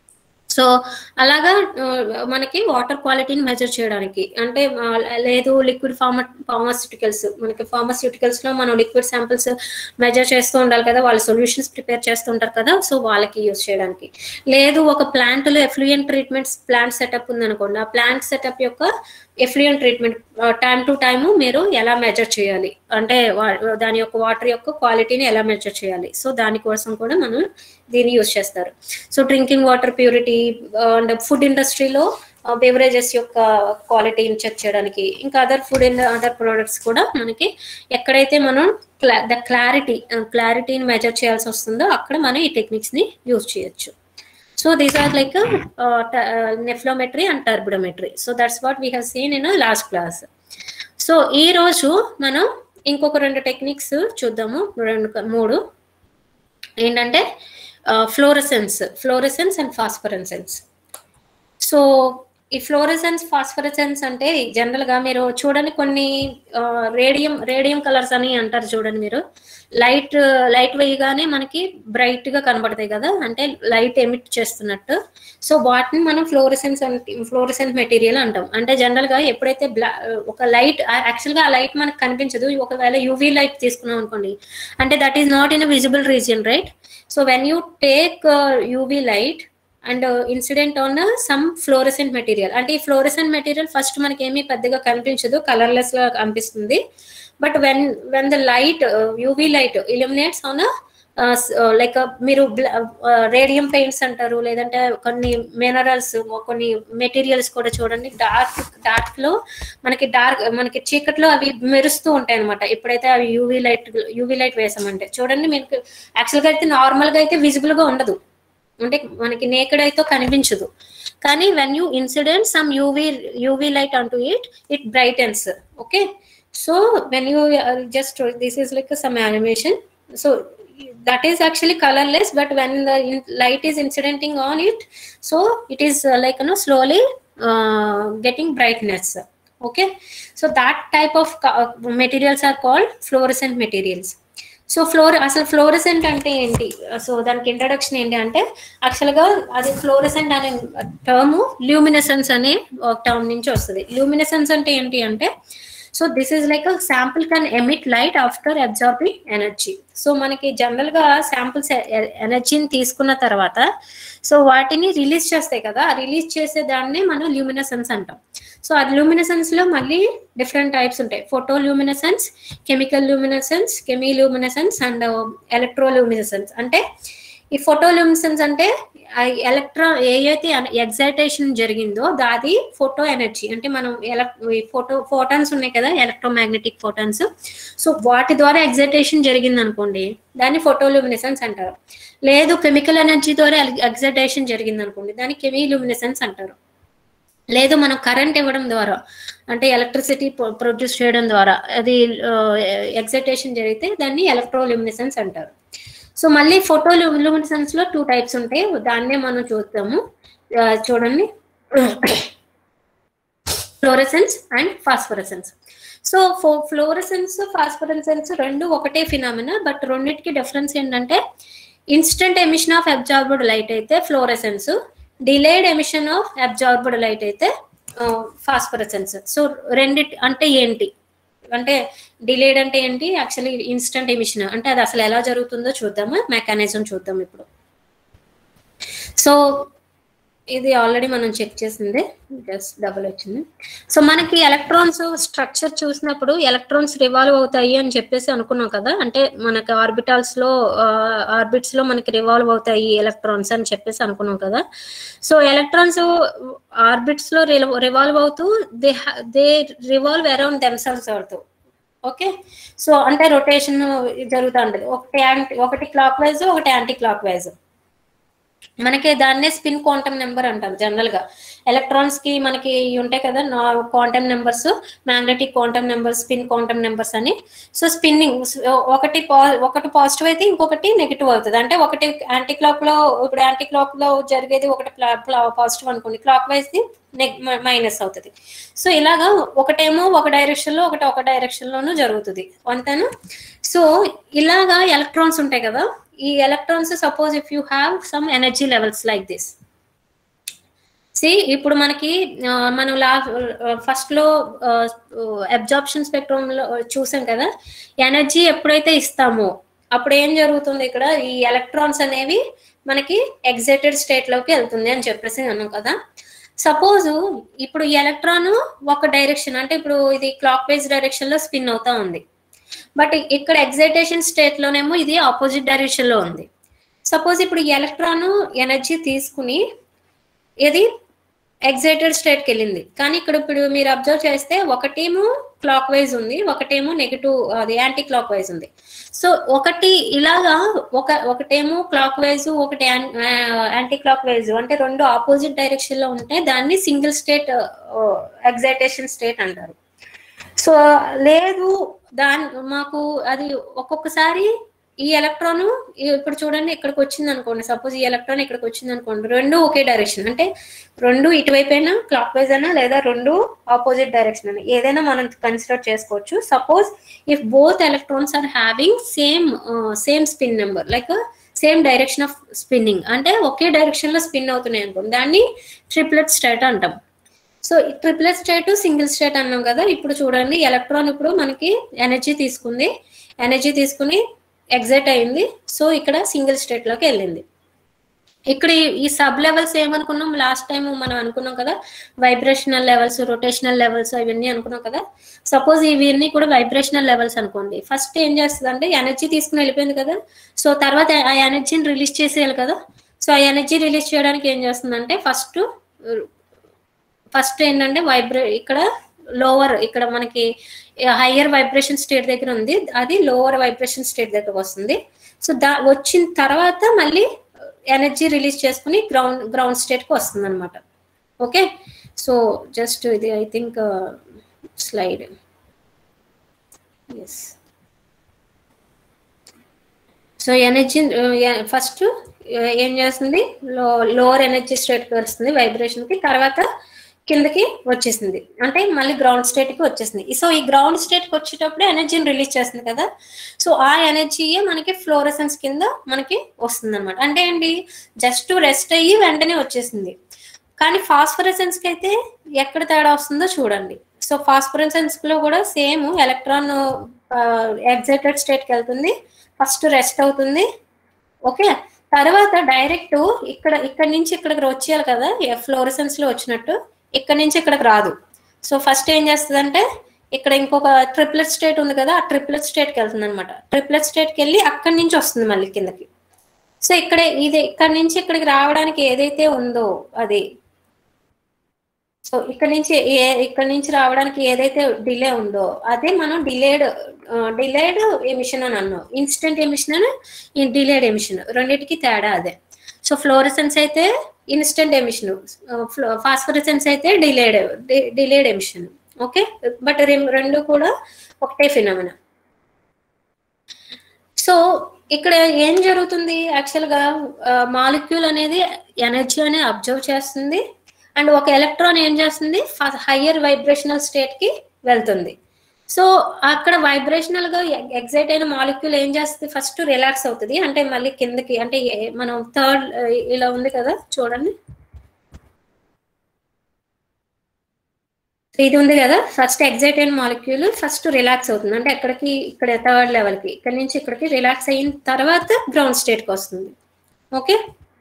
సో అలాగా ఆ, మనకి వాటర్ క్వాలిటీని మెజర్ చేయడానికి అంటే ఆ, లేదు లిక్విడ్ ఫార్మ ఫార్మాస్యూటికల్స్ మనకి ఫార్మాస్యూటికల్స్ లో మనం లిక్విడ్ శాంపిల్స్ మెజర్ చేస్తూ ఉండాలి కదా వాళ్ళు సొల్యూషన్స్ ప్రిపేర్ చేస్తూ ఉంటారు కదా సో వాళ్ళకి యూస్ చేయడానికి లేదు ఒక ప్లాంట్ లో ఎఫ్లూయెంట్ ట్రీట్మెంట్స్ ప్లాంట్ సెటప్ ఉందనుకోండి ఆ ప్లాంట్ సెటప్ యొక్క effluent treatment time to time మీరు ఎలా మెజర్ చేయాలి అంటే వా- దాని యొక్క వాటర్ యొక్క క్వాలిటీని ఎలా మెజర్ చేయాలి సో దానికోసం కూడా మనం దీన్ని యూస్ చేస్తారు so drinking water purity and food ఇండస్ట్రీలో బెవరేజెస్ యొక్క క్వాలిటీని చెక్ చేయడానికి ఇంకా other food and other products కూడా మనకి ఎక్కడైతే మనం ద క్లారిటీ క్లారిటీని మెజర్ చేయాల్సి వస్తుందో అక్కడ మనం ఈ టెక్నిక్స్ ని యూజ్ చేయొచ్చు so these are like nephelometry and turbidometry so that's what we have seen in last class so ఈ రోజు మనం ఇంకొక రెండు టెక్నిక్స్ చూద్దాము రెండు మూడు ఏంటంటే fluorescence fluorescence and phosphorescence so ఈ ఫ్లోరసెన్స్ ఫాస్ఫరసెన్స్ అంటే జనరల్ గా మీరు చూడండి కొన్ని రేడియం రేడియం కలర్స్ అని అంటారు చూడండి మీరు లైట్ లైట్ వేయగానే మనకి బ్రైట్ గా కనబడతాయి కదా అంటే లైట్ ఎమిట్ చేస్తున్నట్టు సో వాటిని మనం ఫ్లోరసెన్స్ ఫ్లోరసెన్స్ మెటీరియల్ అంటాం అంటే జనరల్ గా ఎప్పుడైతే బ్లా ఒక లైట్ యాక్చువల్ గా ఆ లైట్ మనకు కనిపించదు ఒకవేళ యూవీ లైట్ తీసుకున్నాం అనుకోండి అంటే that is not in visible region right so when you take UV light and incident on some fluorescent material అంటే ఈ ఫ్లోరసెంట్ మెటీరియల్ ఫస్ట్ మనకి ఏమీ పెద్దగా కనిపించదు కలర్లెస్ గా కనిపిస్తుంది but when when the light UV light illuminates on like మీరు radium paints అంటారు లేదంటే కొన్ని మినరల్స్ కొన్ని మెటీరియల్స్ కూడా చూడండి డార్క్ డార్క్ లో మనకి డార్క్ మనకి చీకట్లో అవి మెరుస్తూ ఉంటాయి అనమాట ఎప్పుడైతే అవి యూవీ లైట్ యూవీ లైట్ వేసామంటే చూడండి మీకు యాక్చువల్ గా అయితే నార్మల్ గా అయితే విజిబుల్ గా ఉండదు అంటే మనకి నేకెడ్ అయితే కనిపించదు కానీ when you incident some UV UV light అంటూ it it brightens okay so when you just this is like some animation so that is actually colorless but when the in- light is incidenting on it so it is uh, like you know slowly uh, getting brightness okay so that type of co- uh, materials are called fluorescent materials so fluor అసలు fluorescent అంటే ఏంటి so దానికి introduction ఏంటి అంటే యాక్చువల్గా అది fluorescent అనే term ల్యూమినెసెన్స్ అనే టర్మ్ నుంచి వస్తుంది ల్యూమినెసెన్స్ అంటే ఏంటి అంటే so this is like sample can emit light after absorbing energy so మనకి జనరల్ గా శాంపుల్స్ ఎనర్జీని తీసుకున్న తర్వాత సో వాటిని రిలీజ్ చేస్తాయి కదా రిలీజ్ చేసే దాన్ని మనం ల్యూమినసెన్స్ అంటాం సో ఆ ల్యూమినసెన్స్ లో మళ్ళీ డిఫరెంట్ టైప్స్ ఉంటాయి photoluminescence chemical luminescence chemiluminescence and electroluminescence అంటే ఈ ఫోటో ల్యూమినసెన్స్ అంటే ఎలక్ట్రా ఏదైతే ఎగ్జైటేషన్ జరిగిందో దాది ఫోటో ఎనర్జీ అంటే మనం ఫోటో ఫోటాన్స్ ఉన్నాయి కదా ఎలక్ట్రోమాగ్నెటిక్ ఫోటాన్స్ సో వాటి ద్వారా ఎగ్జైటేషన్ జరిగింది అనుకోండి దాన్ని ఫోటో ల్యూమినెసెన్స్ అంటారు లేదు కెమికల్ ఎనర్జీ ద్వారా ఎగ్జైటేషన్ జరిగింది అనుకోండి దాన్ని కెమీ ల్యూమినెసెన్స్ అంటారు లేదు మనం కరెంట్ ఇవ్వడం ద్వారా అంటే ఎలక్ట్రిసిటీ ప్రొడ్యూస్ చేయడం ద్వారా అది ఎగ్జైటేషన్ జరిగితే దాన్ని ఎలక్ట్రోల్యూమినెసెన్స్ అంటారు సో మళ్ళీ ఫోటో ల్యూమినెసెన్స్ లో టూ టైప్స్ ఉంటాయి దాన్నే మనం చూద్దాము ఆ, చూడండి fluorescence and phosphorescence so fluorescence phosphorescence రెండు ఒకటే ఫినామినా బట్ రెండింటికి డిఫరెన్స్ ఏంటంటే instant emission of absorbed light అయితే fluorescence delayed emission of absorbed light అయితే ఫాస్ఫరసెన్స్ సో రెండిటి అంటే ఏంటి అంటే డిలేడ్ అంటే ఏంటి యాక్చువల్లీ ఇన్స్టెంట్ ఎమిషన్ అంటే అది అసలు ఎలా జరుగుతుందో చూద్దాము మెకానిజం చూద్దాం ఇప్పుడు సో ఇది ఆల్రెడీ మనం చెక్ చేసింది జస్ట్ డబుల్ వచ్చింది సో మనకి ఎలక్ట్రాన్స్ స్ట్రక్చర్ చూసినప్పుడు ఎలక్ట్రాన్స్ రివాల్వ్ అవుతాయి అని చెప్పేసి అనుకున్నాం కదా అంటే మనకి ఆర్బిటాల్స్ లో ఆర్బిట్స్ లో మనకి రివాల్వ్ అవుతాయి ఎలక్ట్రాన్స్ అని చెప్పేసి అనుకున్నాం కదా సో ఎలక్ట్రాన్స్ ఆర్బిట్స్ లో రివాల్వ్ అవుతూ they they revolve around themselves అవుతూ ఓకే సో అంటే రొటేషన్ జరుగుతూ ఉంటుంది ఒకటి యాంటీ ఒకటి క్లాక్ వైజ్ ఒకటి యాంటీ క్లాక్ వైజ్ మనకి దాన్నే స్పిన్ క్వాంటమ్ నెంబర్ అంటాం జనరల్ గా ఎలక్ట్రాన్స్ కి మనకి ఇవి ఉంటాయి కదా quantum numbers magnetic quantum numbers spin quantum numbers అని సో స్పిన్నింగ్ ఒకటి పా- ఒకటి పాజిటివ్ అయితే ఇంకొకటి నెగిటివ్ అవుతుంది అంటే ఒకటి యాంటీ క్లాక్ లో ఇప్పుడు యాంటీ క్లాక్ లో జరిగేది ఒకటి పాజిటివ్ అనుకోండి క్లాక్ వైజ్ ది మైనస్ అవుతుంది సో ఇలాగా ఒకటేమో ఒక డైరెక్షన్ లో ఒకటి ఒక డైరెక్షన్ లోనూ జరుగుతుంది అంతేనా సో ఇలాగా ఎలక్ట్రాన్స్ ఉంటాయి కదా ఈ electrons suppose if you have some energy levels like this see ఇప్పుడు మనకి ఆ, మనం లా ఫస్ట్ లో అబ్జార్ప్షన్ స్పెక్ట్రమ్ లో చూసాం కదా ఎనర్జీ ఎప్పుడైతే ఇస్తామో అప్పుడు ఏం జరుగుతుంది ఇక్కడ ఈ ఎలక్ట్రాన్స్ అనేవి మనకి ఎగ్జైటెడ్ స్టేట్ లోకి వెళ్తుంది అని చెప్పేసి అన్నాం కదా సపోజ్ ఇప్పుడు ఈ ఎలక్ట్రాన్ ఒక డైరెక్షన్ అంటే ఇప్పుడు ఇది క్లాక్ వైజ్ డైరెక్షన్ లో స్పిన్ అవుతా ఉంది బట్ ఇక్కడ ఎగ్జైటేషన్ స్టేట్ లోనేమో ఇది ఆపోజిట్ డైరెక్షన్ లో ఉంది సపోజ్ ఇప్పుడు ఈ ఎలక్ట్రాన్ ఎనర్జీ తీసుకుని ఇది ఎగ్జైటెడ్ స్టేట్కి వెళ్ళింది కానీ ఇక్కడ ఇప్పుడు మీరు అబ్జర్వ్ చేస్తే ఒకటేమో క్లాక్ వైజ్ ఉంది ఒకటేమో నెగిటివ్ అది యాంటీ క్లాక్ వైజ్ ఉంది సో ఒకటి ఇలాగా ఒక ఒకటేమో క్లాక్ వైజ్ ఒకటి యాంటీ క్లాక్ వైజ్ అంటే రెండు ఆపోజిట్ డైరెక్షన్ లో ఉంటే దాన్ని సింగిల్ స్టేట్ ఎగ్జైటేషన్ స్టేట్ అంటారు సో లేదు దాని మాకు అది ఒక్కొక్కసారి ఈ ఎలక్ట్రాన్ ఇప్పుడు చూడండి ఇక్కడికి వచ్చింది అనుకోండి సపోజ్ ఈ ఎలక్ట్రాన్ ఇక్కడికి వచ్చింది అనుకోండి రెండు ఒకే డైరెక్షన్ అంటే రెండు ఇటువైపు అయినా క్లాక్ వైజ్ అయినా లేదా రెండు ఆపోజిట్ డైరెక్షన్ అయినా ఏదైనా మనం కన్సిడర్ చేసుకోవచ్చు suppose if both electrons are having same same spin number like same direction of spinning అంటే ఒకే డైరెక్షన్ లో స్పిన్ అవుతున్నాయి అనుకోండి దాన్ని ట్రిప్లెట్ స్టేట్ అంటాం so triplet state single state అన్నాం కదా ఇప్పుడు చూడండి ఎలక్ట్రాన్ ఇప్పుడు మనకి ఎనర్జీ తీసుకుంది ఎనర్జీ తీసుకుని ఎగ్జైట్ అయింది సో ఇక్కడ సింగిల్ స్టేట్ లోకి వెళ్ళింది ఇక్కడ ఈ- ఈ సబ్ లెవెల్స్ ఏమనుకున్నాం లాస్ట్ టైం మనం అనుకున్నాం కదా వైబ్రేషనల్ లెవెల్స్ రొటేషనల్ లెవెల్స్ అవన్నీ అనుకున్నాం కదా సపోజ్ ఇవన్నీ కూడా వైబ్రేషనల్ లెవెల్స్ అనుకోండి ఫస్ట్ ఏం చేస్తుంది అంటే ఎనర్జీ తీసుకుని వెళ్ళిపోయింది కదా సో తర్వాత ఆ ఎనర్జీని రిలీజ్ చేసేయాలి కదా సో ఆ ఎనర్జీ రిలీజ్ చేయడానికి ఏం చేస్తుందంటే ఫస్ట్ ఫస్ట్ ఏంటంటే వైబ్రే ఇక్కడ లోవర్ ఇక్కడ మనకి హయ్యర్ వైబ్రేషన్ స్టేట్ దగ్గర ఉంది అది లోవర్ వైబ్రేషన్ స్టేట్ దగ్గర వస్తుంది సో దా వచ్చిన తర్వాత మళ్ళీ ఎనర్జీ రిలీజ్ చేసుకుని గ్రౌండ్ గ్రౌండ్ స్టేట్ కి వస్తుంది అనమాట ఓకే సో జస్ట్ ఇది I think slides so energy first ఏం చేస్తుంది లో లోవర్ ఎనర్జీ స్టేట్కి వస్తుంది వైబ్రేషన్ కి తర్వాత కిందకి వచ్చేసింది అంటే మళ్ళీ గ్రౌండ్ స్టేట్ కి వచ్చేసింది సో ఈ గ్రౌండ్ స్టేట్ కి వచ్చేటప్పుడు ఎనర్జీని రిలీజ్ చేస్తుంది కదా సో ఆ ఎనర్జీయే మనకి ఫ్లోరసెన్స్ కింద మనకి వస్తుంది అనమాట అంటే ఏంటి జస్ట్ రెస్ట్ అయ్యి వెంటనే వచ్చేసింది కానీ ఫాస్ఫరసెన్స్ కి అయితే ఎక్కడ తేడా వస్తుందో చూడండి సో ఫాస్ఫరసెన్స్ లో కూడా సేమ్ ఎలక్ట్రాన్ ఎగ్జైటెడ్ స్టేట్ కి వెళ్తుంది ఫస్ట్ రెస్ట్ అవుతుంది ఓకే తర్వాత డైరెక్ట్ ఇక్కడ ఇక్కడ నుంచి ఇక్కడికి వచ్చేయాలి కదా ఫ్లోరసెన్స్ లో వచ్చినట్టు ఇక్కడ నుంచి ఇక్కడికి రాదు సో ఫస్ట్ ఏం చేస్తుందంటే ఇక్కడ ఇంకొక ట్రిప్లెట్ స్టేట్ ఉంది కదా ఆ ట్రిప్లెట్ స్టేట్కి వెళ్తుంది అనమాట ట్రిప్లెట్ స్టేట్కి వెళ్ళి అక్కడి నుంచి వస్తుంది మళ్ళీ కిందకి సో ఇక్కడే ఇది ఇక్కడ నుంచి ఇక్కడికి రావడానికి ఏదైతే ఉందో అది సో ఇక్కడ నుంచి ఏ ఇక్కడ నుంచి రావడానికి ఏదైతే డిలే ఉందో అదే మనం డిలేడ్ డిలేడ్ ఎమిషన్ అని అన్నాం ఇన్స్టెంట్ ఎమిషన్ అని డిలేడ్ ఎమిషన్ రెండింటికి తేడా అదే సో ఫ్లోరసెన్స్ అయితే ఇన్స్టెంట్ ఎమిషన్ ఫాస్ఫరసెన్స్ అయితే delayed delayed emission okay but రెండు కూడా ఒకటే ఫినామినా సో ఇక్కడ ఏం జరుగుతుంది యాక్చువల్గా మాలిక్యూల్ అనేది ఎనర్జీ అనేది అబ్జర్వ్ చేస్తుంది అండ్ ఒక ఎలక్ట్రాన్ ఏం చేస్తుంది హయ్యర్ వైబ్రేషనల్ స్టేట్ కి వెళ్తుంది సో అక్కడ వైబ్రేషనల్ గా ఎగ్జైట్ అయిన మాలిక్యూల్ ఏం చేస్తుంది ఫస్ట్ రిలాక్స్ అవుతుంది అంటే మళ్ళీ కిందకి అంటే ఏ- మనం థర్డ్ ఇలా ఉంది కదా చూడండి ఇది ఉంది కదా ఫస్ట్ ఎగ్జైట్ అయిన మాలిక్యూల్ ఫస్ట్ రిలాక్స్ అవుతుంది అంటే ఎక్కడికి ఇక్కడ థర్డ్ లెవెల్ కి ఇక్కడ నుంచి ఇక్కడికి రిలాక్స్ అయిన తర్వాత గ్రౌండ్ స్టేట్ కి వస్తుంది ఓకే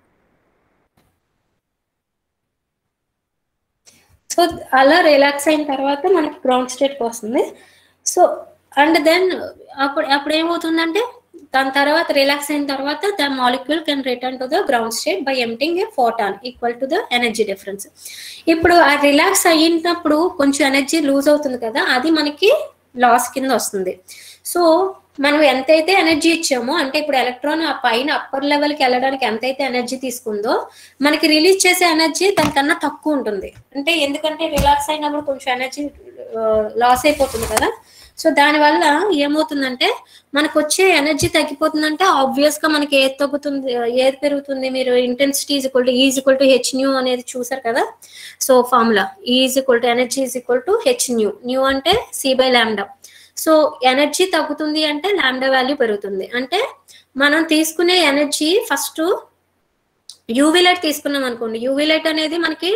సో అలా రిలాక్స్ అయిన తర్వాత మనకి గ్రౌండ్ స్టేట్కి వస్తుంది సో అండ్ దెన్ అప్పుడు అప్పుడు ఏమవుతుందంటే దాని తర్వాత రిలాక్స్ అయిన తర్వాత the molecule can return to the ground state by emitting a photon equal to the energy difference ఇప్పుడు ఆ రిలాక్స్ అయినప్పుడు కొంచెం ఎనర్జీ లూజ్ అవుతుంది కదా అది మనకి లాస్ కింద వస్తుంది సో మనం ఎంతైతే ఎనర్జీ ఇచ్చామో అంటే ఇప్పుడు ఎలక్ట్రాన్ ఆ పైన అప్పర్ లెవెల్కి వెళ్ళడానికి ఎంతైతే ఎనర్జీ తీసుకుందో మనకి రిలీజ్ చేసే ఎనర్జీ దానికన్నా తక్కువ ఉంటుంది అంటే ఎందుకంటే రిలాక్స్ అయినప్పుడు కొంచెం ఎనర్జీ లాస్ అయిపోతుంది కదా సో దానివల్ల ఏమవుతుందంటే మనకు వచ్చే ఎనర్జీ తగ్గిపోతుందంటే ఆబ్వియస్ గా మనకి ఏది తగ్గుతుంది ఏది పెరుగుతుంది మీరు intensity is equal to is equal to H nu అనేది చూసారు కదా సో formula is equal to energy is equal to H nu nu అంటే C by lambda so energy తగ్గుతుంది అంటే ల్యాండా వాల్యూ పెరుగుతుంది అంటే మనం తీసుకునే ఎనర్జీ ఫస్ట్ యూవీ లైట్ తీసుకున్నాం అనుకోండి యూవీ లైట్ అనేది మనకి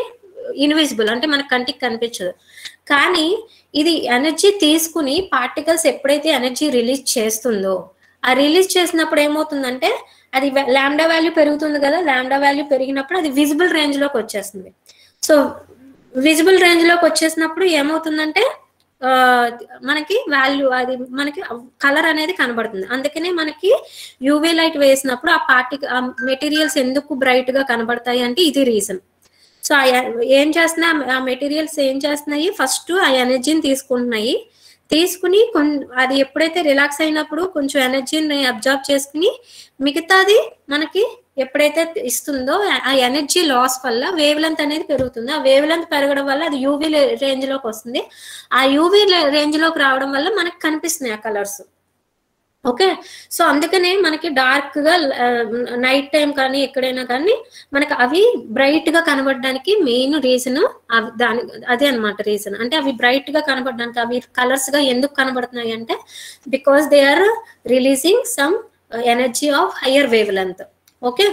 ఇన్విజిబుల్ అంటే మన కంటికి కనిపించదు కానీ ఇది ఎనర్జీ తీసుకుని పార్టికల్స్ ఎప్పుడైతే ఎనర్జీ రిలీజ్ చేస్తుందో ఆ రిలీజ్ చేసినప్పుడు ఏమవుతుందంటే అది లాండా వాల్యూ పెరుగుతుంది కదా లాండా వాల్యూ పెరిగినప్పుడు అది విజిబుల్ రేంజ్ లోకి వచ్చేస్తుంది సో విజిబుల్ రేంజ్ లోకి వచ్చేసినప్పుడు ఏమవుతుందంటే ఆ, మనకి వాల్యూ అది మనకి కలర్ అనేది కనబడుతుంది అందుకనే మనకి యూవీ లైట్ వేసినప్పుడు ఆ పార్టీ ఆ మెటీరియల్స్ ఎందుకు బ్రైట్ గా కనబడతాయి అంటే ఇది రీజన్ సో ఆ ఎ- ఏం చేస్తున్నాయి ఆ మెటీరియల్స్ ఏం చేస్తున్నాయి ఫస్ట్ ఆ ఎనర్జీని తీసుకుంటున్నాయి తీసుకుని కొన్ అది ఎప్పుడైతే రిలాక్స్ అయినప్పుడు కొంచెం ఎనర్జీని అబ్జర్వ్ చేసుకుని మిగతాది మనకి ఎప్పుడైతే ఇస్తుందో ఆ ఎనర్జీ లాస్ వల్ల వేవ్ లెంత్ అనేది పెరుగుతుంది ఆ వేవ్ లెంత్ పెరగడం వల్ల అది యూవీ రేంజ్ లోకి వస్తుంది ఆ యూవీ రేంజ్ లోకి రావడం వల్ల మనకి కనిపిస్తున్నాయి ఆ కలర్స్ ఓకే సో అందుకనే మనకి డార్క్ గా నైట్ టైం కానీ ఎక్కడైనా కానీ మనకి అవి బ్రైట్ గా కనబడడానికి మెయిన్ రీజన్ దాని అదే అన్నమాట రీజన్ అంటే అవి బ్రైట్ గా కనబడడానికి అవి కలర్స్ గా ఎందుకు కనబడుతున్నాయి అంటే because they are releasing some energy of higher wavelength okay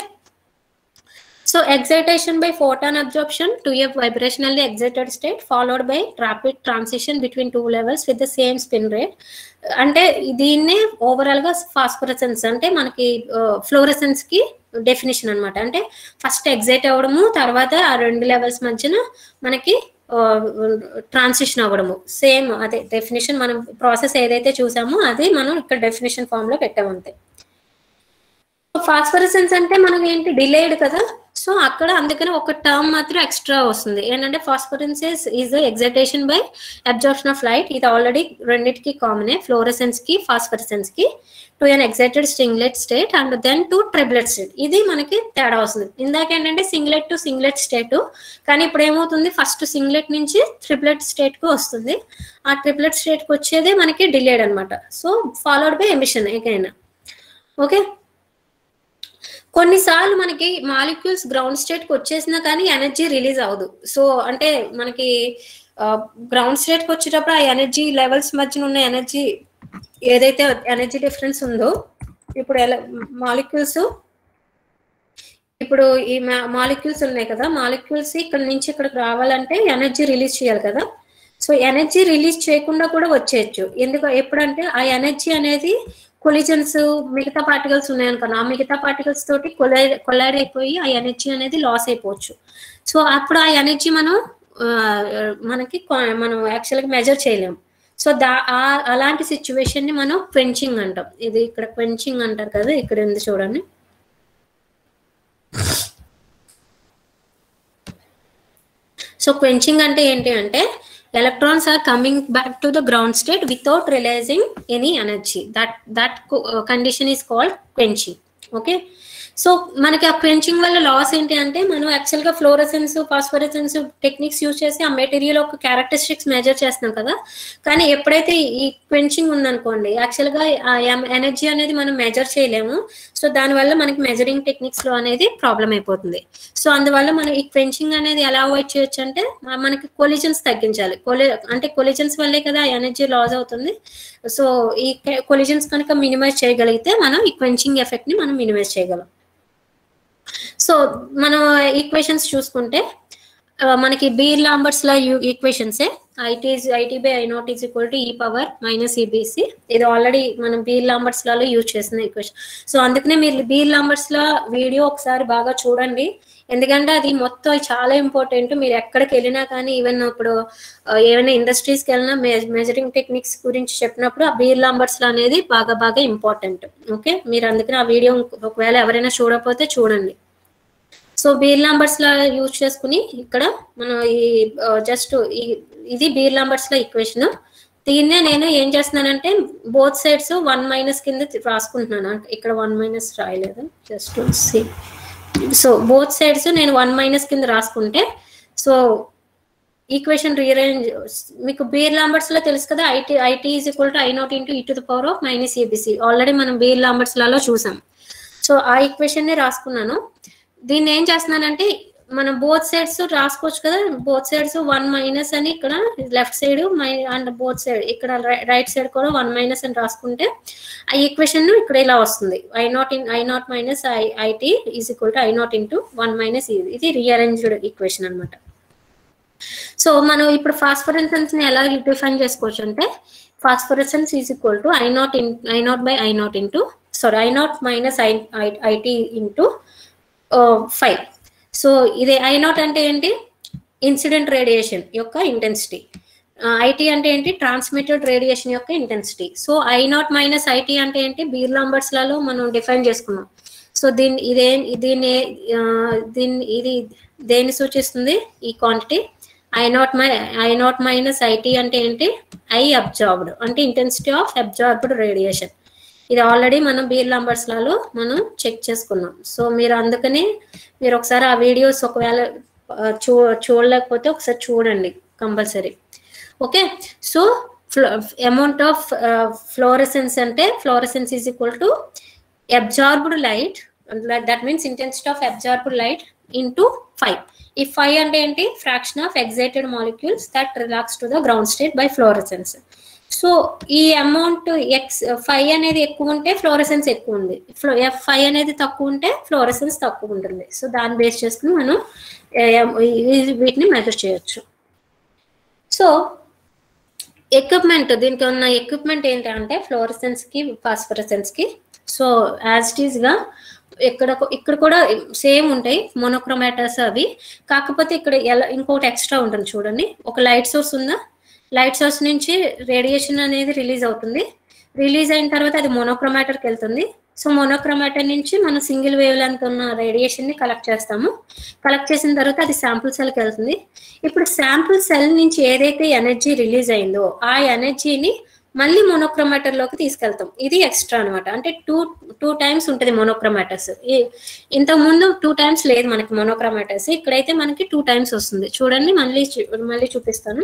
So excitation by photon absorption to a vibrationally excited state followed by rapid transition between two levels with the same spin rate. అంటే దీన్నే overall గా phosphorescence అంటే మనకి fluorescence కి definition అన్నమాట అంటే first excite అవ్వడము తర్వాత ఆ రెండు లెవెల్స్ మధ్యన మనకి ట్రాన్సిషన్ అవ్వడము సేమ్ అదే డెఫినేషన్ మనం ప్రాసెస్ ఏదైతే చూసామో అది మనం ఇక్కడ డెఫినేషన్ ఫామ్ లో పెట్టామంతే ఫాస్ఫరసెన్స్ అంటే మనకి ఏంటి డిలేడ్ కదా సో అక్కడ అందుకని ఒక టర్మ్ మాత్రం ఎక్స్ట్రా వస్తుంది ఏంటంటే phosphorescence is excitation by absorption of light ఇది ఆల్రెడీ రెండింటికి కామనే ఫ్లోరసెన్స్ కి ఫాస్ఫరసెన్స్ కి to an excited singlet state and then to triplet state ఇది మనకి తేడా వస్తుంది ఇందాక ఏంటంటే సింగ్లెట్ టు సింగ్లెట్ స్టేట్ కానీ ఇప్పుడు ఏమవుతుంది ఫస్ట్ సింగ్లెట్ నుంచి ట్రిప్లెట్ స్టేట్ కు వస్తుంది ఆ ట్రిప్లెట్ స్టేట్ కి వచ్చేదే మనకి డిలేడ్ అన్నమాట so followed by emission again okay కొన్నిసార్లు మనకి మాలిక్యూల్స్ గ్రౌండ్ స్టేట్ కి వచ్చేసినా కానీ ఎనర్జీ రిలీజ్ అవ్వదు సో అంటే మనకి గ్రౌండ్ స్టేట్ కి వచ్చేటప్పుడు ఆ ఎనర్జీ లెవెల్స్ మధ్యన ఉన్న ఎనర్జీ ఏదైతే ఎనర్జీ డిఫరెన్స్ ఉందో ఇప్పుడు ఎలా మాలిక్యూల్స్ ఇప్పుడు ఈ మాలిక్యూల్స్ ఉన్నాయి కదా మాలిక్యూల్స్ ఇక్కడ నుంచి ఇక్కడికి రావాలంటే ఎనర్జీ రిలీజ్ చేయాలి కదా సో ఎనర్జీ రిలీజ్ చేయకుండా కూడా వచ్చేయచ్చు ఎందుకు ఎప్పుడంటే ఆ ఎనర్జీ అనేది కొలిజన్స్ మిగతా పార్టికల్స్ ఉన్నాయనుకోండి ఆ మిగతా పార్టికల్స్ తోటి కొలైడ్ కొలైడ్ అయిపోయి ఆ ఎనర్జీ అనేది లాస్ అయిపోవచ్చు సో అప్పుడు ఆ ఎనర్జీ మనం ఆ, మనకి కొ- మనం యాక్చువల్గా మెజర్ చేయలేం సో దా ఆ- అలాంటి సిచ్యువేషన్ ని మనం క్వెంచింగ్ అంటాం ఇది ఇక్కడ క్వెంచింగ్ అంటారు కదా ఇక్కడ ఉంది చూడండి సో క్వెంచింగ్ అంటే ఏంటి అంటే electrons are coming back to the ground state without releasing any energy that that condition is called quenching okay so మనకి ఆ క్వెంచింగ్ వల్ల లాస్ ఏంటి అంటే మనం యాక్చువల్ గా ఫ్లోరసెన్స్ ఫాస్ఫరసెన్స్ టెక్నిక్స్ యూజ్ చేసి ఆ మెటీరియల్ ఒక క్యారెక్టరిస్టిక్స్ మెజర్ చేస్తున్నాం కదా కానీ ఎప్పుడైతే ఈ క్వెంచింగ్ ఉందనుకోండి యాక్చువల్ గా ఆ ఎనర్జీ అనేది మనం మెజర్ చేయలేము సో దానివల్ల మనకి మెజరింగ్ టెక్నిక్స్ లో అనేది ప్రాబ్లం అయిపోతుంది సో అందువల్ల మనం ఈ క్వెంచింగ్ అనేది ఎలా అవాయిడ్ చేయొచ్చు అంటే మ- మనకి కొలిజన్స్ తగ్గించాలి కొలి అంటే కొలిజన్స్ వల్లే కదా ఎనర్జీ లాస్ అవుతుంది సో ఈ కొలిజన్స్ కనుక మినిమైజ్ చేయగలిగితే మనం ఈ క్వెంచింగ్ ఎఫెక్ట్ ని మనం మినిమైజ్ చేయగలం సో మనం ఈక్వేషన్స్ చూసుకుంటే ఆ, మనకి Beer Lambert's law equations IT IT by I naught is equal to e power minus EBC ఇది ఆల్రెడీ మనం బీర్ లాంబర్స్ లలో యూజ్ చేసిన ఈక్వేషన్ సో అందుకనే మీరు బీర్ లాంబర్స్ లా వీడియో ఒకసారి బాగా చూడండి ఎందుకంటే అది మొత్తం చాలా ఇంపార్టెంట్ మీరు ఎక్కడికి వెళ్ళినా కానీ ఈవెన్ ఇప్పుడు ఆ, ఏమైనా ఇండస్ట్రీస్కి వెళ్ళినా మెజరింగ్ టెక్నిక్స్ గురించి చెప్పినప్పుడు ఆ బీర్ లాంబర్స్ అనేది బాగా బాగా ఇంపార్టెంట్ ఓకే మీరు అందుకని ఆ వీడియో ఒకవేళ ఎవరైనా చూడకపోతే చూడండి so Beer Lambert's law use చేసుకుని ఇక్కడ మనం ఈ జస్ట్ ఇది బీర్ లాంబర్స్ లా ఈక్వేషన్ దీన్నే నేను ఏం చేస్తున్నానంటే బోత్ సైడ్స్ వన్ మైనస్ కింద రాసుకుంటున్నాను అంటే ఇక్కడ వన్ మైనస్ రాయలేదు just see so both sides నేను వన్ మైనస్ కింద రాసుకుంటే సో ఈక్వేషన్ రీఅరేంజ్ మీకు బీర్ లాంబర్స్ లో తెలుసు కదా IT IT is equal to I naught into e to the power of minus ABC already మనం బీర్ లాంబర్స్ లలో చూసాం సో ఆ ఈక్వేషన్ ని రాసుకున్నాను దీన్ని ఏం చేస్తున్నానంటే మనం బోత్ సైడ్స్ రాసుకోవచ్చు కదా బోత్ సైడ్స్ వన్ మైనస్ అని ఇక్కడ left side my and both side ఇక్కడ రైట్ సైడ్ కూడా వన్ మైనస్ అని రాసుకుంటే ఆ ఈక్వేషన్ ఇక్కడ ఇలా వస్తుంది I naught in I naught minus I IT is equal to I naught into one minus ఇది రీఅరేంజ్డ్ ఈక్వేషన్ అనమాట సో మనం ఇప్పుడు ఫాస్ఫరెసెన్స్ ని ఎలా డిఫైన్ చేసుకోవచ్చు అంటే phosphorescence is equal to I naught in I naught by I naught into sorry I naught minus I IT into five so ఇది I naught అంటే ఏంటి ఇన్సిడెంట్ రేడియేషన్ యొక్క ఇంటెన్సిటీ ఐటీ అంటే ఏంటి ట్రాన్స్మిటెడ్ రేడియేషన్ యొక్క intensity so I naught minus IT అంటే ఏంటి beer లలో మనం డిఫైన్ చేసుకున్నాం సో దీన్ని ఇదే దీన్ని ఆ, దీన్ని ఇది దేన్ని సూచిస్తుంది ఈ quantity I naught my I naught minus IT అంటే ఏంటి ఐ అబ్జార్బ్డ్ అంటే ఇంటెన్సిటీ ఆఫ్ అబ్జార్బ్డ్ రేడియేషన్ ఇది ఆల్రెడీ మనం బీర్ లలో మనం చెక్ చేసుకున్నాం సో మీరు అందుకని మీరు ఒకసారి ఆ వీడియోస్ ఒకవేళ ఆ, చూ చూడలేకపోతే ఒకసారి చూడండి compulsory okay so amount of fluorescence అంటే fluorescence is equal to absorbed light that means intensity of absorbed light into five ఈ ఫైవ్ అంటే ఏంటి fraction of excited molecules that relax to the ground state by fluorescence so ఈ amount x five అనేది ఎక్కువ ఉంటే fluorescence ఎక్కువ ఉంది F five అనేది తక్కువ ఉంటే ఫ్లోరసెన్స్ తక్కువ ఉంటుంది సో దాన్ని బేస్ చేసుకుని మనం ఏ, ఈ- వీటిని మెజర్ చేయొచ్చు సో ఎక్విప్మెంట్ దీనికి ఉన్న ఎక్విప్మెంట్ ఏంటంటే ఫ్లోరసెన్స్ కి ఫాస్ఫరసెన్స్ కి సో యాజ్ ఇట్ ఈస్ గా ఇక్కడ ఇక్కడ కూడా సేమ్ ఉంటాయి మోనోక్రోమాటర్స్ అవి కాకపోతే ఇక్కడ ఎలా ఇంకోటి ఎక్స్ట్రా ఉంటుంది చూడండి ఒక లైట్ సోర్స్ ఉందా లైట్ సోర్స్ నుంచి రేడియేషన్ అనేది రిలీజ్ అవుతుంది రిలీజ్ అయిన తర్వాత అది మోనోక్రోమాటర్కి వెళ్తుంది సో మోనోక్రోమాటర్ నుంచి మనం సింగిల్ వేవ్ లెంత్ ఉన్న రేడియేషన్ ని కలెక్ట్ చేస్తాము కలెక్ట్ చేసిన తర్వాత అది శాంపుల్ సెల్కి వెళ్తుంది ఇప్పుడు శాంపుల్ సెల్ నుంచి ఏదైతే ఎనర్జీ రిలీజ్ అయిందో ఆ ఎనర్జీని మళ్ళీ మోనోక్రోమాటర్ లోకి తీసుకెళ్తాం ఇది ఎక్స్ట్రా అన్నమాట అంటే టూ టూ టైమ్స్ ఉంటుంది మోనోక్రోమాటర్స్ ఇంతకు ముందు టూ టైమ్స్ లేదు మనకి మోనోక్రోమాటర్స్ ఇక్కడైతే మనకి టూ టైమ్స్ వస్తుంది చూడండి మళ్ళీ చూ- మళ్ళీ చూపిస్తాను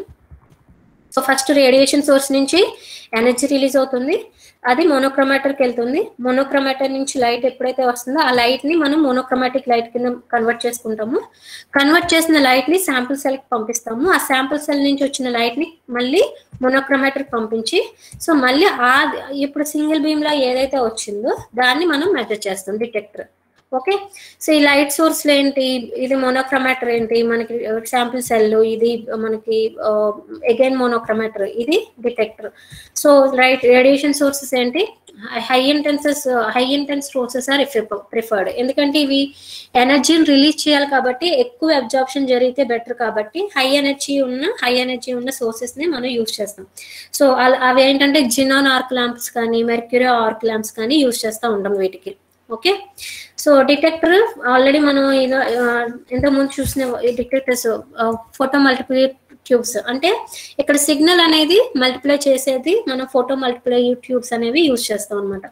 సో ఫస్ట్ రేడియేషన్ సోర్స్ నుంచి ఎనర్జీ రిలీజ్ అవుతుంది అది మోనోక్రోమాటర్కి వెళ్తుంది మోనోక్రోమాటర్ నుంచి లైట్ ఎప్పుడైతే వస్తుందో ఆ లైట్ ని మనం మోనోక్రోమాటిక్ లైట్ కింద కన్వర్ట్ చేసుకుంటాము కన్వర్ట్ చేసిన లైట్ ని శాంపుల్ సెల్ కి పంపిస్తాము ఆ శాంపుల్ సెల్ నుంచి వచ్చిన లైట్ ని మళ్ళీ మోనోక్రోమాటర్ పంపించి సో మళ్ళీ ఆ ఇప్పుడు సింగిల్ బీమ్ లా ఏదైతే వచ్చిందో దాన్ని మనం మెజర్ చేస్తాం డిటెక్టర్ ఓకే సో ఈ లైట్ సోర్స్ ఏంటి ఇది మోనోక్రమాటర్ ఏంటి మనకి శాంపుల్ సెల్ ఇది మనకి అగైన్ మోనోక్రమాటర్ ఇది detector so right radiation sources ఏంటి high intense high intense sources are preferred ఎందుకంటే ఇవి ఎనర్జీని రిలీజ్ చేయాలి కాబట్టి ఎక్కువ అబ్జార్ప్షన్ జరిగితే బెటర్ కాబట్టి హై ఎనర్జీ ఉన్న హై ఎనర్జీ ఉన్న సోర్సెస్ ని మనం యూస్ చేస్తాం సో అవి ఏంటంటే జినాన్ ఆర్క్ ల్యాంప్స్ కానీ మెర్క్యూరీ ఆర్క్ ల్యాంప్స్ కానీ యూస్ చేస్తూ ఉంటాం వీటికి ఓకే సో డిటెక్టర్ ఆల్రెడీ మనం ఇది ఇంతకు ముందు చూసిన డిటెక్టర్స్ ఫోటో మల్టిప్లై ట్యూబ్స్ అంటే ఇక్కడ సిగ్నల్ అనేది మల్టిప్లై చేసేది మనం ఫోటో మల్టిప్లై ట్యూబ్స్ అనేవి యూజ్ చేస్తాం అనమాట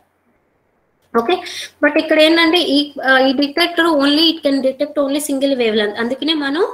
ఓకే బట్ ఇక్కడ ఏంటంటే ఈ ఈ detector only it can detect only single wavelength అందుకనే మనం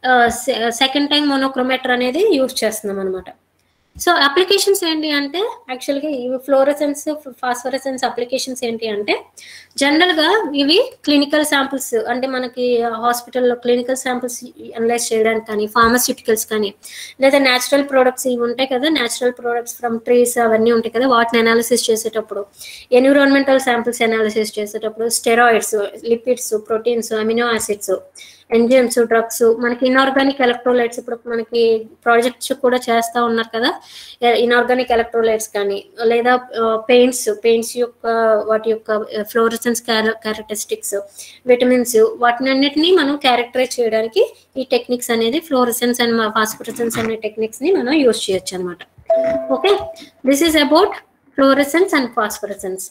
సెకండ్ టైం మోనోక్రోమేటర్ అనేది యూజ్ చేస్తున్నాం అనమాట సో అప్లికేషన్స్ ఏంటి అంటే యాక్చువల్గా ఇవి ఫ్లోరసెన్స్ ఫాస్ఫరసెన్స్ అప్లికేషన్స్ ఏంటి అంటే జనరల్గా ఇవి క్లినికల్ శాంపిల్స్ అంటే మనకి హాస్పిటల్లో క్లినికల్ శాంపిల్స్ అనలైజ్ చేయడానికి కానీ ఫార్మస్యూటికల్స్ కానీ లేదా న్యాచురల్ ప్రోడక్ట్స్ ఇవి ఉంటాయి కదా న్యాచురల్ ప్రోడక్ట్స్ ఫ్రమ్ ట్రీస్ అవన్నీ ఉంటాయి కదా వాటిని అనాలిసిస్ చేసేటప్పుడు ఎన్విరాన్మెంటల్ శాంపిల్స్ అనాలిసిస్ చేసేటప్పుడు steroids lipids proteins amino acids enzymes drugs మనకి ఇన్ఆర్గానిక్ ఎలక్ట్రోలైట్స్ ఇప్పుడు మనకి ప్రాజెక్ట్స్ కూడా చేస్తూ ఉన్నారు కదా ఇన్ఆర్గానిక్ ఎలక్ట్రోలైట్స్ కానీ లేదా పెయింట్స్ పెయింట్స్ యొక్క వాటి యొక్క ఫ్లోరసెన్స్ క్యారెక్టరిస్టిక్స్ విటమిన్స్ వాటిని అన్నిటిని మనం క్యారెక్టరైజ్ చేయడానికి ఈ టెక్నిక్స్ అనేది ఫ్లోరసెన్స్ అండ్ ఫాస్ఫరసెన్స్ అనే టెక్నిక్స్ ని మనం యూజ్ చేయొచ్చు అనమాట okay this is about fluorescence and phosphorescence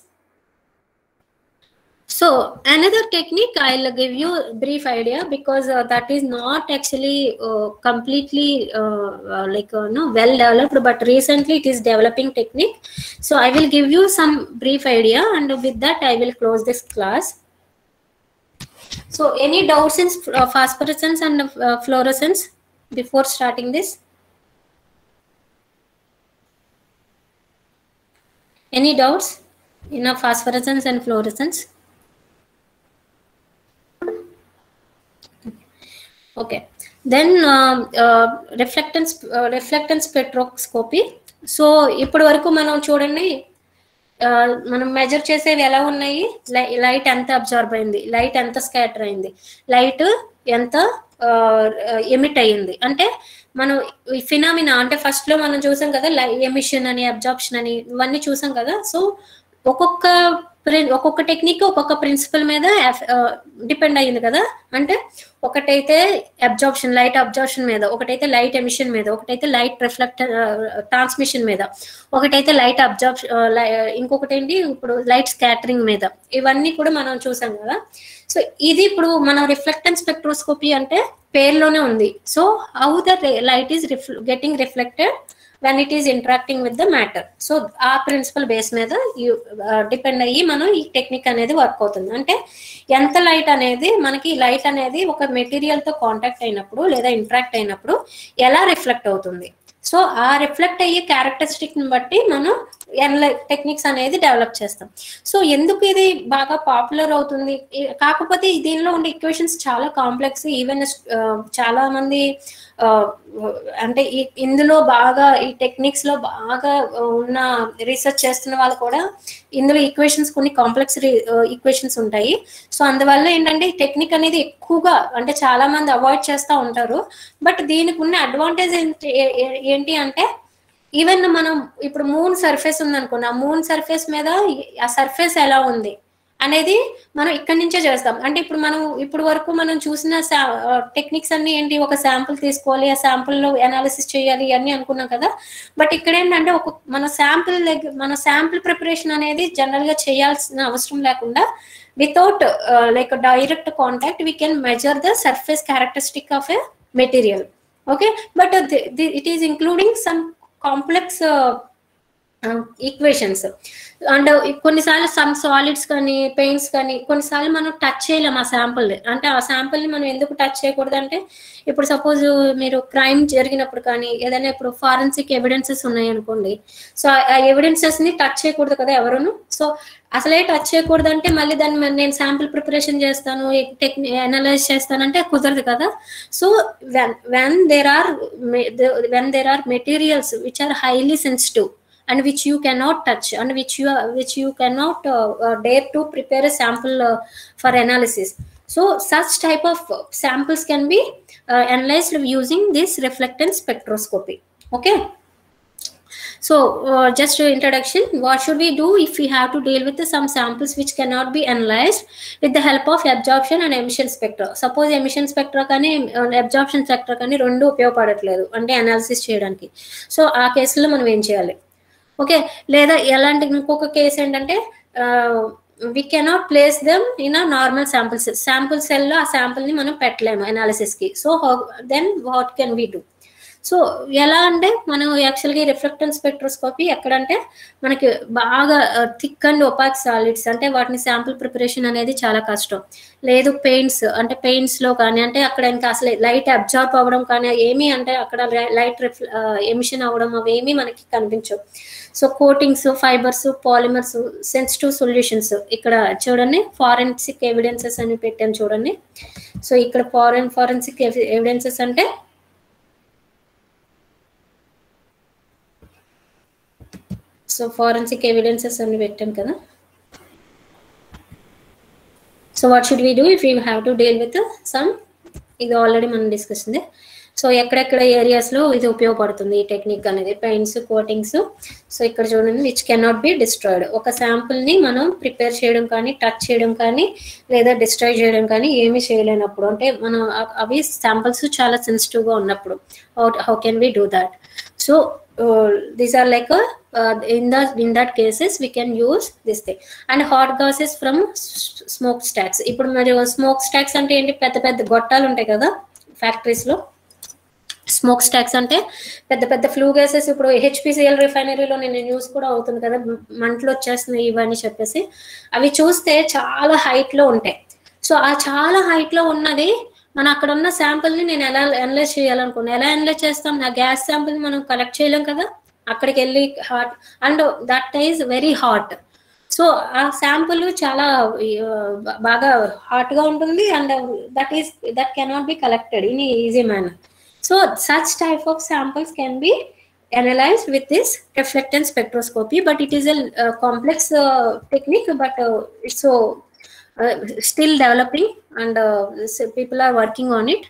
So another technique I'll give you a brief idea because uh, that is not actually uh, completely uh, uh, like uh, no well developed, but recently it is developing technique. So I will give you some brief idea, and with that I will close this class. So any doubts in uh, phosphorescence and uh, fluorescence before starting this? Any doubts in a phosphorescence and fluorescence? Okay then reflectance reflectance spectroscopy so ఇప్పటి వరకు మనం చూడండి మనం measure చేసేవి ఎలా ఉన్నాయి light ఎంత observe అయింది లైట్ ఎంత స్కాటర్ అయింది లైట్ ఎంత ఎమిట్ అయ్యింది అంటే మనం ఈ ఫినామినా అంటే ఫస్ట్ లో మనం చూసాం కదా ఎమిషన్ అని అబ్జార్ప్షన్ అని ఇవన్నీ చూసాం కదా సో ఒక్కొక్క ప్రి- ఒక్కొక్క టెక్నిక్ ఒక్కొక్క ప్రిన్సిపల్ మీద డిపెండ్ అయ్యింది కదా అంటే ఒకటైతే అబ్జార్ప్షన్ లైట్ అబ్జార్ప్షన్ మీద ఒకటైతే లైట్ ఎమిషన్ మీద ఒకటైతే లైట్ రిఫ్లెక్ట్ ట్రాన్స్మిషన్ మీద ఒకటైతే లైట్ అబ్జార్ప్షన్ ఇంకొకటి ఏంటి ఇప్పుడు లైట్ స్కాటరింగ్ మీద ఇవన్నీ కూడా మనం చూసాం కదా సో ఇది ఇప్పుడు మనం రిఫ్లెక్టెన్స్ స్పెక్ట్రోస్కోపీ అంటే పేరులోనే ఉంది so how the light is getting reflected when it is interacting with the matter so ఆ ప్రిన్సిపల్ బేస్ మీద డిపెండ్ అయ్యి మనం ఈ టెక్నిక్ అనేది వర్క్ అవుతుంది అంటే ఎంత లైట్ అనేది మనకి లైట్ అనేది ఒక మెటీరియల్ తో కాంటాక్ట్ అయినప్పుడు లేదా ఇంటరాక్ట్ అయినప్పుడు ఎలా రిఫ్లెక్ట్ అవుతుంది సో ఆ రిఫ్లెక్ట్ అయ్యే క్యారెక్టరిస్టిక్ ని బట్టి మనం టెక్నిక్స్ అనేది డెవలప్ చేస్తాం సో ఎందుకు ఇది బాగా పాపులర్ అవుతుంది ఈ- కాకపోతే దీనిలో ఉండే ఈక్వేషన్స్ చాలా కాంప్లెక్స్ ఈవెన్ చాలా మంది ఆ, అంటే ఈ ఇందులో బాగా ఈ టెక్నిక్స్ లో బాగా ఉన్న రీసెర్చ్ చేస్తున్న వాళ్ళు కూడా ఇందులో ఈక్వేషన్స్ కొన్ని కాంప్లెక్స్ ఈక్వేషన్స్ ఉంటాయి సో అందువల్ల ఏంటంటే ఈ టెక్నిక్ అనేది ఎక్కువగా అంటే చాలా మంది అవాయిడ్ చేస్తూ ఉంటారు బట్ దీనికి ఉన్న అడ్వాంటేజ్ ఏంటి ఏ- ఏంటి అంటే ఈవెన్ మనం ఇప్పుడు మూన్ సర్ఫేస్ ఉంది అనుకోండి ఆ మూన్ సర్ఫేస్ మీద ఆ సర్ఫేస్ ఎలా ఉంది అనేది మనం ఇక్కడి నుంచే చేస్తాం అంటే ఇప్పుడు మనం ఇప్పుడు వరకు మనం చూసిన టెక్నిక్స్ అన్ని ఏంటి ఒక శాంపుల్ తీసుకోవాలి ఆ శాంపుల్ లో అనాలిసిస్ చేయాలి అన్ని అనుకున్నాం కదా బట్ ఇక్కడ ఏంటంటే ఒక మన శాంపుల్ మన శాంపుల్ ప్రిపరేషన్ అనేది జనరల్ గా చేయాల్సిన అవసరం లేకుండా without like direct contact we can measure the surface characteristic of a material okay but it is including some complex equations and కొన్నిసార్లు సమ్ సాలిడ్స్ కానీ పెయింట్స్ కానీ కొన్నిసార్లు మనం టచ్ చేయలేం ఆ శాంపుల్ అంటే ఆ శాంపుల్ ని మనం ఎందుకు టచ్ చేయకూడదు అంటే ఇప్పుడు సపోజ్ మీరు క్రైమ్ జరిగినప్పుడు కానీ ఏదైనా ఇప్పుడు ఫారెన్సిక్ ఎవిడెన్సెస్ ఉన్నాయి అనుకోండి సో ఆ ఎవిడెన్సెస్ ని టచ్ చేయకూడదు కదా ఎవరును సో అసలే టచ్ చేయకూడదు అంటే మళ్ళీ దాన్ని మరి నేను శాంపుల్ ప్రిపరేషన్ చేస్తాను టెక్ని అనలైజ్ చేస్తానంటే కుదరదు కదా so when when there are when there are materials which are highly sensitive and which you cannot touch and which you are, which you cannot uh, uh, dare to prepare a sample uh, for analysis so such type of samples can be uh, analyzed using this reflectance spectroscopy okay so uh, just to introduction what should we do if we have to deal with some samples which cannot be analyzed with the help of absorption and emission spectra suppose emission spectra కానీ absorption spectra కానీ రెండు ఉపయోగపడట్లేదు అంటే analysis చేయడానికి so ఆ కేసులో మనం ఏం చేయాలి ఓకే లేదా ఎలాంటి ఇంకొక కేసు ఏంటంటే we cannot place them in a normal samples sample సెల్లో ఆ శాంపుల్ ని మనం పెట్టలేము అనాలిసిస్ కి so then what can we do so ఎలా అంటే మనం యాక్చువల్గా రిఫ్లెక్టెన్స్ స్పెక్ట్రోస్కోపీ ఎక్కడంటే మనకి బాగా థిక్ అండ్ ఒపాక్ సాలిడ్స్ అంటే వాటిని శాంపుల్ ప్రిపరేషన్ అనేది చాలా కష్టం లేదు పెయింట్స్ అంటే పెయింట్స్ లో కానీ అంటే అక్కడ ఇంకా అసలు లైట్ అబ్జార్బ్ అవ్వడం కానీ ఏమీ అంటే అక్కడ లైట్ ఎమిషన్ అవ్వడం అవి ఏమీ మనకి కనిపించవు so coatings fibres polymers sensitive solutions ఇక్కడ చూడండి ఫారెన్సిక్ ఎవిడెన్సెస్ అని పెట్టాను చూడండి సో ఇక్కడ ఫారెన్ ఫారెన్సిక్ ఎవిడెన్సెస్ అంటే సో ఫారెన్సిక్ ఎవిడెన్సెస్ అని పెట్టాం కదా so what should we do if you have to deal with some ఇది ఆల్రెడీ మనం డిస్కస్ ఉంది సో ఎక్కడెక్కడ ఏరియాస్ లో ఇది ఉపయోగపడుతుంది ఈ టెక్నిక్ అనేది పెయింట్స్ కోటింగ్స్ సో ఇక్కడ చూడండి విచ్ కెనాట్ బి డిస్ట్రాయిడ్ ఒక శాంపుల్ ని మనం ప్రిపేర్ చేయడం కానీ టచ్ చేయడం కానీ లేదా డిస్ట్రాయ్ చేయడం కానీ ఏమీ చేయలేనప్పుడు అంటే మనం అవి శాంపుల్స్ చాలా సెన్సిటివ్ గా ఉన్నప్పుడు how can we do that so these are like in the in that cases we can use this thing and hot gases from smoke stacks ఇప్పుడు మరి స్మోక్ స్టాక్స్ అంటే ఏంటి పెద్ద పెద్ద గొట్టాలు ఉంటాయి కదా ఫ్యాక్టరీస్ లో స్మోక్ స్టాక్స్ అంటే పెద్ద పెద్ద ఫ్లూ గ్యాసెస్ ఇప్పుడు హెచ్పిసిఎల్ రిఫైనరీలో నేను న్యూస్ కూడా అవుతుంది కదా మంటలు వచ్చేస్తున్నాయి ఇవన్నీ చెప్పేసి అవి చూస్తే చాలా హైట్ లో ఉంటాయి సో ఆ చాలా హైట్ లో ఉన్నది మనం అక్కడ ఉన్న శాంపుల్ ని నేను ఎలా అనలైజ్ చేయాలనుకున్నా ఎలా అనలైజ్ చేస్తాం నా గ్యాస్ శాంపుల్ మనం కలెక్ట్ చేయలేం కదా అక్కడికి వెళ్ళి hot and that is very hot so ఆ శాంపుల్ చాలా బాగా హాట్ గా ఉంటుంది and that is that cannot be collected in easy manner So such type of samples can be analyzed with this reflectance spectroscopy, but it is a uh, complex uh, technique, but uh, it's so still developing and so people are working on it.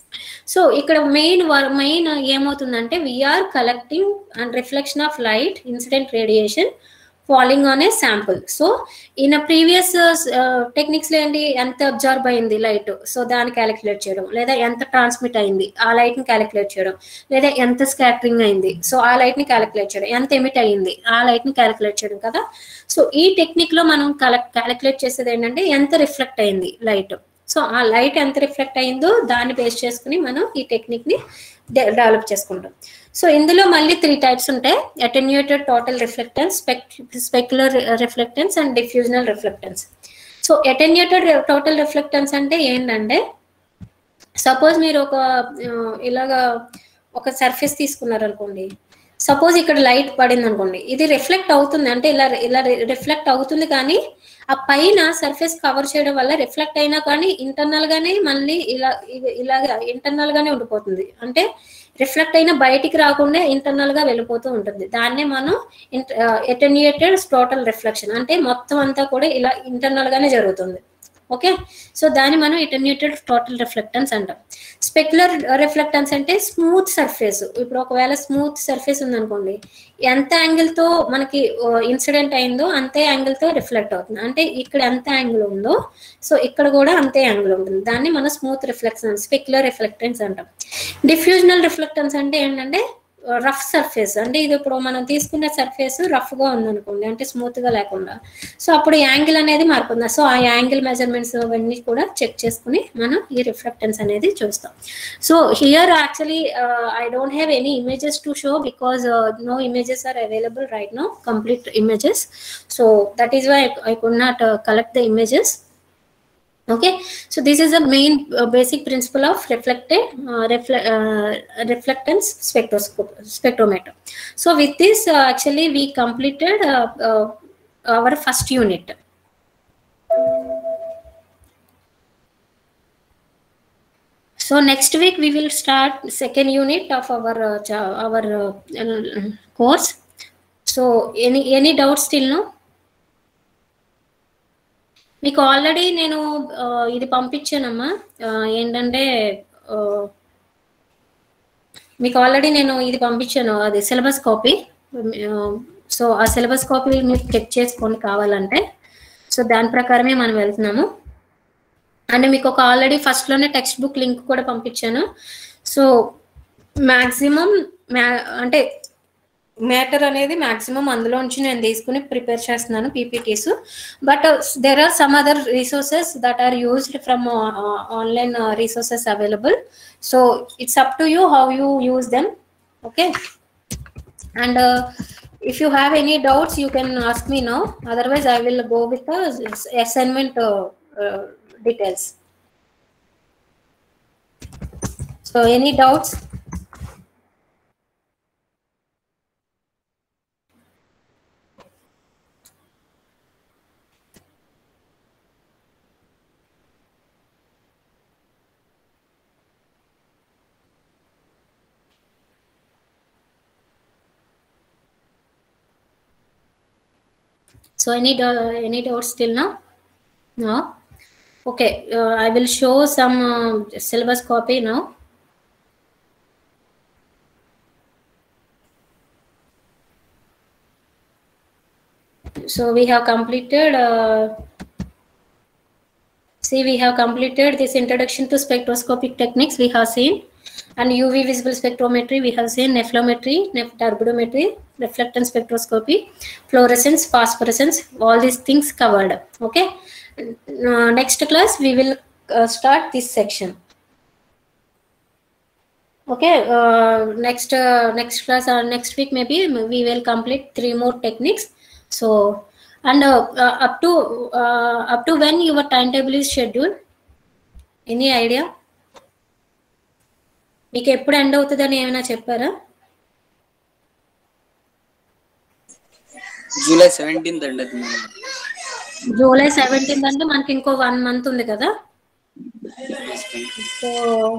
So ఇక్కడ main main ఏమవుతుందంటే we're collecting and reflection of light incident radiation falling on a sample so in previous techniques లో ఏంటి ఎంత observe అయింది light so దాన్ని calculate చేయడం లేదా ఎంత ట్రాన్స్మిట్ అయింది ఆ లైట్ ని క్యాలిక్యులేట్ చేయడం లేదా ఎంత స్కాటరింగ్ అయింది సో ఆ లైట్ ని క్యాలిక్యులేట్ చేయడం ఎంత ఎమిట్ అయ్యింది ఆ లైట్ ని క్యాలిక్యులేట్ చేయడం కదా సో ఈ టెక్నిక్ లో మనం క్యాలిక్యులేట్ చేసేది ఏంటంటే ఎంత రిఫ్లెక్ట్ అయింది లైట్ సో ఆ లైట్ ఎంత రిఫ్లెక్ట్ అయిందో దాన్ని బేస్ చేసుకుని మనం ఈ టెక్నిక్ ని డెవలప్ చేసుకుంటాం సో ఇందులో మళ్ళీ త్రీ టైప్స్ ఉంటాయి attenuated total reflectance specular reflectance and diffusional reflectance so attenuated total reflectance అంటే ఏంటంటే సపోజ్ మీరు ఒక ఆ, ఇలాగా ఒక సర్ఫేస్ తీసుకున్నారు అనుకోండి సపోజ్ ఇక్కడ లైట్ పడింది అనుకోండి ఇది రిఫ్లెక్ట్ అవుతుంది అంటే ఇలా ఇలా రిఫ్లెక్ట్ అవుతుంది కానీ ఆ పైన సర్ఫేస్ కవర్ చేయడం వల్ల రిఫ్లెక్ట్ అయినా కానీ ఇంటర్నల్ గానే మళ్ళీ ఇలా ఇది- ఇలాగా ఇంటర్నల్ గానే ఉండిపోతుంది అంటే రిఫ్లెక్ట్ అయినా బయటికి రాకుండా ఇంటర్నల్ గా వెళ్ళిపోతూ ఉంటుంది దాన్నే మనం ఎటెన్యూటెడ్ టోటల్ రిఫ్లెక్షన్ అంటే మొత్తం అంతా కూడా ఇలా ఇంటర్నల్ గానే జరుగుతుంది ఓకే సో దాన్ని మనం ఇటర్న్యూటెడ్ టోటల్ రిఫ్లెక్టెన్స్ అంటాం స్పెక్యులర్ రిఫ్లెక్టెన్స్ అంటే స్మూత్ సర్ఫేస్ ఇప్పుడు ఒకవేళ స్మూత్ సర్ఫేస్ ఉందనుకోండి ఎంత యాంగిల్ తో మనకి ఇన్సిడెంట్ అయిందో అంతే యాంగిల్ తో రిఫ్లెక్ట్ అవుతుంది అంటే ఇక్కడ ఎంత యాంగిల్ ఉందో సో ఇక్కడ కూడా అంతే యాంగిల్ ఉంటుంది దాన్ని మనం స్మూత్ రిఫ్లెక్షన్ స్పెక్యులర్ రిఫ్లెక్టెన్స్ అంటాం డిఫ్యూజనల్ రిఫ్లెక్టెన్స్ అంటే ఏంటంటే రఫ్ సర్ఫేస్ అంటే ఇది ఇప్పుడు మనం తీసుకున్న సర్ఫేస్ రఫ్ గా ఉందనుకోండి అంటే స్మూత్ గా లేకుండా సో అప్పుడు యాంగిల్ అనేది మారుతుంది సో ఆ యాంగిల్ మెజర్మెంట్స్ అవన్నీ కూడా చెక్ చేసుకుని మనం ఈ రిఫ్లెక్టెన్స్ అనేది చూస్తాం so here actually I don't have any images to show because no images are available right no complete images so that is why I could not collect the images okay so this is the main uh, basic principle of reflected uh, refle- uh, reflectance spectroscope spectrometer so with this uh, actually we completed uh, uh, our first unit so next week we will start second unit of our uh, cha- our uh, course so any any doubts still no మీకు already నేను ఆ, ఇది పంపించానమ్మా ఆ, ఏంటంటే ఆ, మీకు already నేను ఇది పంపించాను అది సిలబస్ కాపీ సో ఆ సిలబస్ కాపీ మీరు చెక్ చేసుకోండి కావాలంటే సో దాని ప్రకారమే మనం వెళ్తున్నాము అండ్ మీకు ఒక ఆల్రెడీ ఫస్ట్లోనే టెక్స్ట్ బుక్ లింక్ కూడా పంపించాను సో మ్యాక్సిమం మ్యా అంటే మ్యాటర్ అనేది మాక్సిమం అందులోంచి నేను తీసుకుని ప్రిపేర్ చేస్తున్నాను PPTs but there are some other resources that are used from online resources available so it's up to you how you use them okay and if you have any doubts you can ask me no otherwise I will go with assignment details so any doubts So any dou- any doubts till now? No. Okay, uh, I will show some uh, syllabus copy now. So we have completed. Uh, see, we have completed this introduction to spectroscopic techniques. We have seen and UV visible spectrometry. We have seen nephelometry, nep- turbidometry, reflectance spectroscopy, fluorescence, phosphorescence. All these things covered. Okay. Uh, next class we will uh, start this section. Okay. Uh, next uh, next class or next week maybe we will complete three more techniques. So and uh, uh, up to uh, up to when your timetable is scheduled? Any idea? మీకు ఎప్పుడు end అవుతుందని ఏమైనా చెప్పారా July seventeenth అండి అది July seventeenth అంటే మనకి ఇంకో వన్ మంత్ ఉంది కదా సో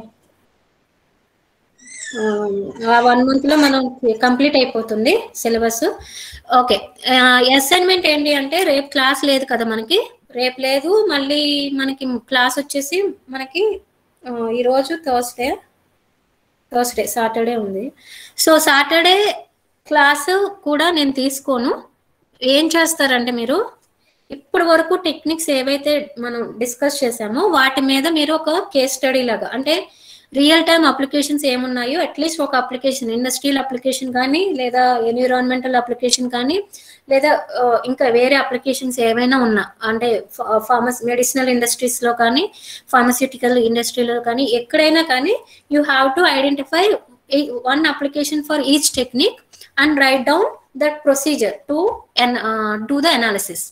ఆ వన్ మంత్ లో మనం కంప్లీట్ అయిపోతుంది సిలబస్ ఓకే అసైన్మెంట్ ఏంటి అంటే రేపు క్లాస్ లేదు కదా మనకి రేపు లేదు మళ్ళీ మనకి క్లాస్ వచ్చేసి మనకి ఈరోజు థర్స్డే థర్స్డే సాటర్డే ఉంది సో సాటర్డే క్లాసు కూడా నేను తీసుకోను ఏం చేస్తారంటే మీరు ఇప్పటి వరకు టెక్నిక్స్ ఏవైతే మనం డిస్కస్ చేసామో వాటి మీద మీరు ఒక కేస్ స్టడీ లాగా అంటే రియల్ టైమ్ అప్లికేషన్స్ ఏమున్నాయో అట్లీస్ట్ ఒక అప్లికేషన్ ఇండస్ట్రియల్ అప్లికేషన్ కానీ లేదా ఎన్విరాన్మెంటల్ అప్లికేషన్ కానీ లేదా ఆ, ఇంకా వేరే అప్లికేషన్స్ ఏవైనా ఉన్నా అంటే ఫార్మస్ మెడిసినల్ ఇండస్ట్రీస్లో కానీ ఫార్మస్యూటికల్ ఇండస్ట్రీలో కానీ ఎక్కడైనా కానీ you have to identify one application for each technique and write down that procedure to do the analysis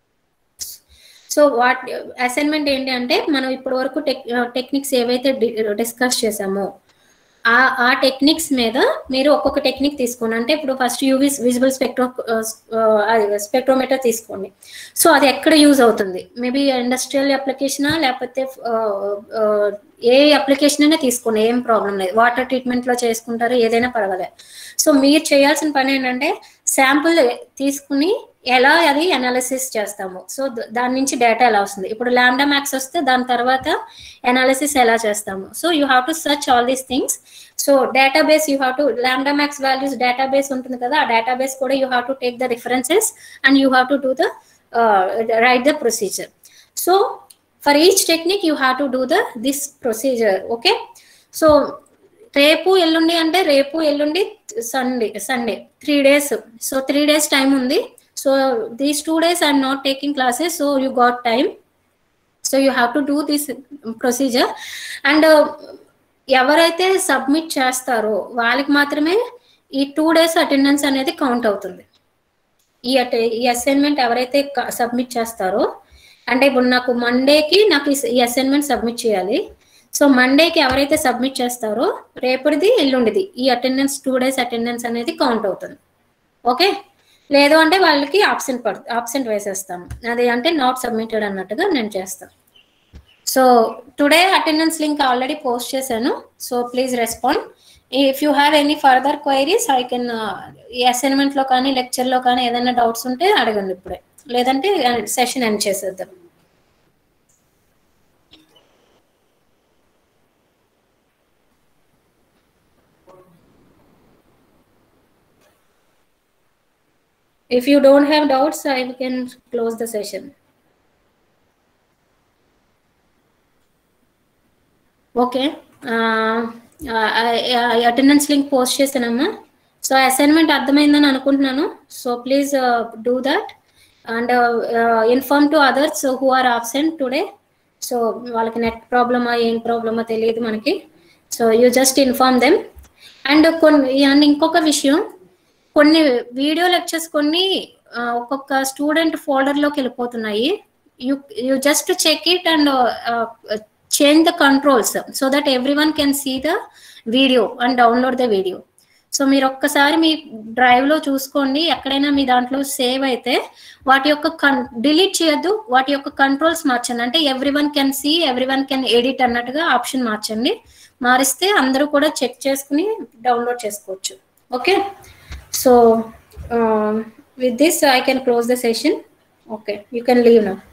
so what assignment ఏంటి అంటే మనం ఇప్పటి వరకు టెక్ టెక్నిక్స్ ఏవైతే డిస్కస్ చేసామో ఆ ఆ టెక్నిక్స్ మీద మీరు ఒక్కొక్క టెక్నిక్ తీసుకోండి అంటే ఇప్పుడు first UV visible spectro spectrometer తీసుకోండి సో అది ఎక్కడ యూజ్ అవుతుంది మేబీ ఇండస్ట్రియల్ అప్లికేషనా లేకపోతే ఆ, ఆ, ఏ అప్లికేషన్ అయినా తీసుకోండి ఏం ప్రాబ్లం లేదు వాటర్ ట్రీట్మెంట్లో చేసుకుంటారు ఏదైనా పర్వాలేదు సో మీరు చేయాల్సిన పని ఏంటంటే శాంపుల్ తీసుకుని ఎలా అది అనాలిసిస్ చేస్తాము సో ద- దాని నుంచి డేటా ఎలా వస్తుంది ఇప్పుడు ల్యాండా మ్యాక్స్ వస్తే దాని తర్వాత అనాలిసిస్ ఎలా చేస్తాము so you have to search all these things so database you have to lambda max values database ఉంటుంది కదా ఆ డేటాబేస్ కూడా you have to take the references and you have to do the write the procedure so for each technique you have to do the this procedure okay so రేపు ఎల్లుండి అంటే రేపు ఎల్లుండి Sunday Sunday three days so three days time ఉంది so these two days I'm not taking classes so you got time so you have to do this procedure and ఎవరైతే submit చేస్తారో వాళ్ళకి మాత్రమే ఈ టూ డేస్ అటెండెన్స్ అనేది count అవుతుంది ఈ అట ఈ అసైన్మెంట్ ఎవరైతే సబ్మిట్ చేస్తారో అంటే ఇప్పుడు నాకు మండేకి నాకు ఈ- ఈ అసైన్మెంట్ సబ్మిట్ చేయాలి సో మండేకి ఎవరైతే సబ్మిట్ చేస్తారో రేపటిది ఎల్లుండిది ఈ అటెండెన్స్ టూ డేస్ అటెండెన్స్ అనేది కౌంట్ అవుతుంది ఓకే లేదు అంటే వాళ్ళకి ఆబ్సెంట్ పడు ఆబ్సెంట్ వేసేస్తాము అది అంటే నాట్ సబ్మిటెడ్ అన్నట్టుగా నేను చేస్తాను so today attendance link already post చేశాను so please respond if you have any further queries I can ఈ అసైన్మెంట్లో కానీ లెక్చర్లో కానీ ఏదైనా డౌట్స్ ఉంటే అడగండి ఇప్పుడే లేదంటే సెషన్ ఎండ్ చేసేద్దాం If you don't have doubts, I can close the session. Okay attendance link post చేశానమ్మా సో అసైన్మెంట్ అర్థమైందని అనుకుంటున్నాను so please do that and inform to others who are absent today so వాళ్ళకి net ప్రాబ్లమా ఏం ప్రాబ్లమా తెలియదు మనకి so you just inform them and కొన్ని అండ్ ఇంకొక విషయం కొన్ని వీడియో లెక్చర్స్ కొన్ని ఆ, ఒక్కొక్క స్టూడెంట్ ఫోల్డర్లోకి వెళ్ళిపోతున్నాయి you you just check it and change the controls so that every one can see the video and download the video so మీరు ఒక్కసారి మీ డ్రైవ్లో చూసుకోండి ఎక్కడైనా మీ దాంట్లో సేవ్ అయితే వాటి యొక్క కన్ డిలీట్ చేయొద్దు వాటి యొక్క కంట్రోల్స్ మార్చండి అంటే every one can see every one can edit అన్నట్టుగా ఆప్షన్ మార్చండి మారిస్తే అందరూ కూడా చెక్ చేసుకుని డౌన్లోడ్ చేసుకోవచ్చు okay so uh, with this i can close the session okay you can leave now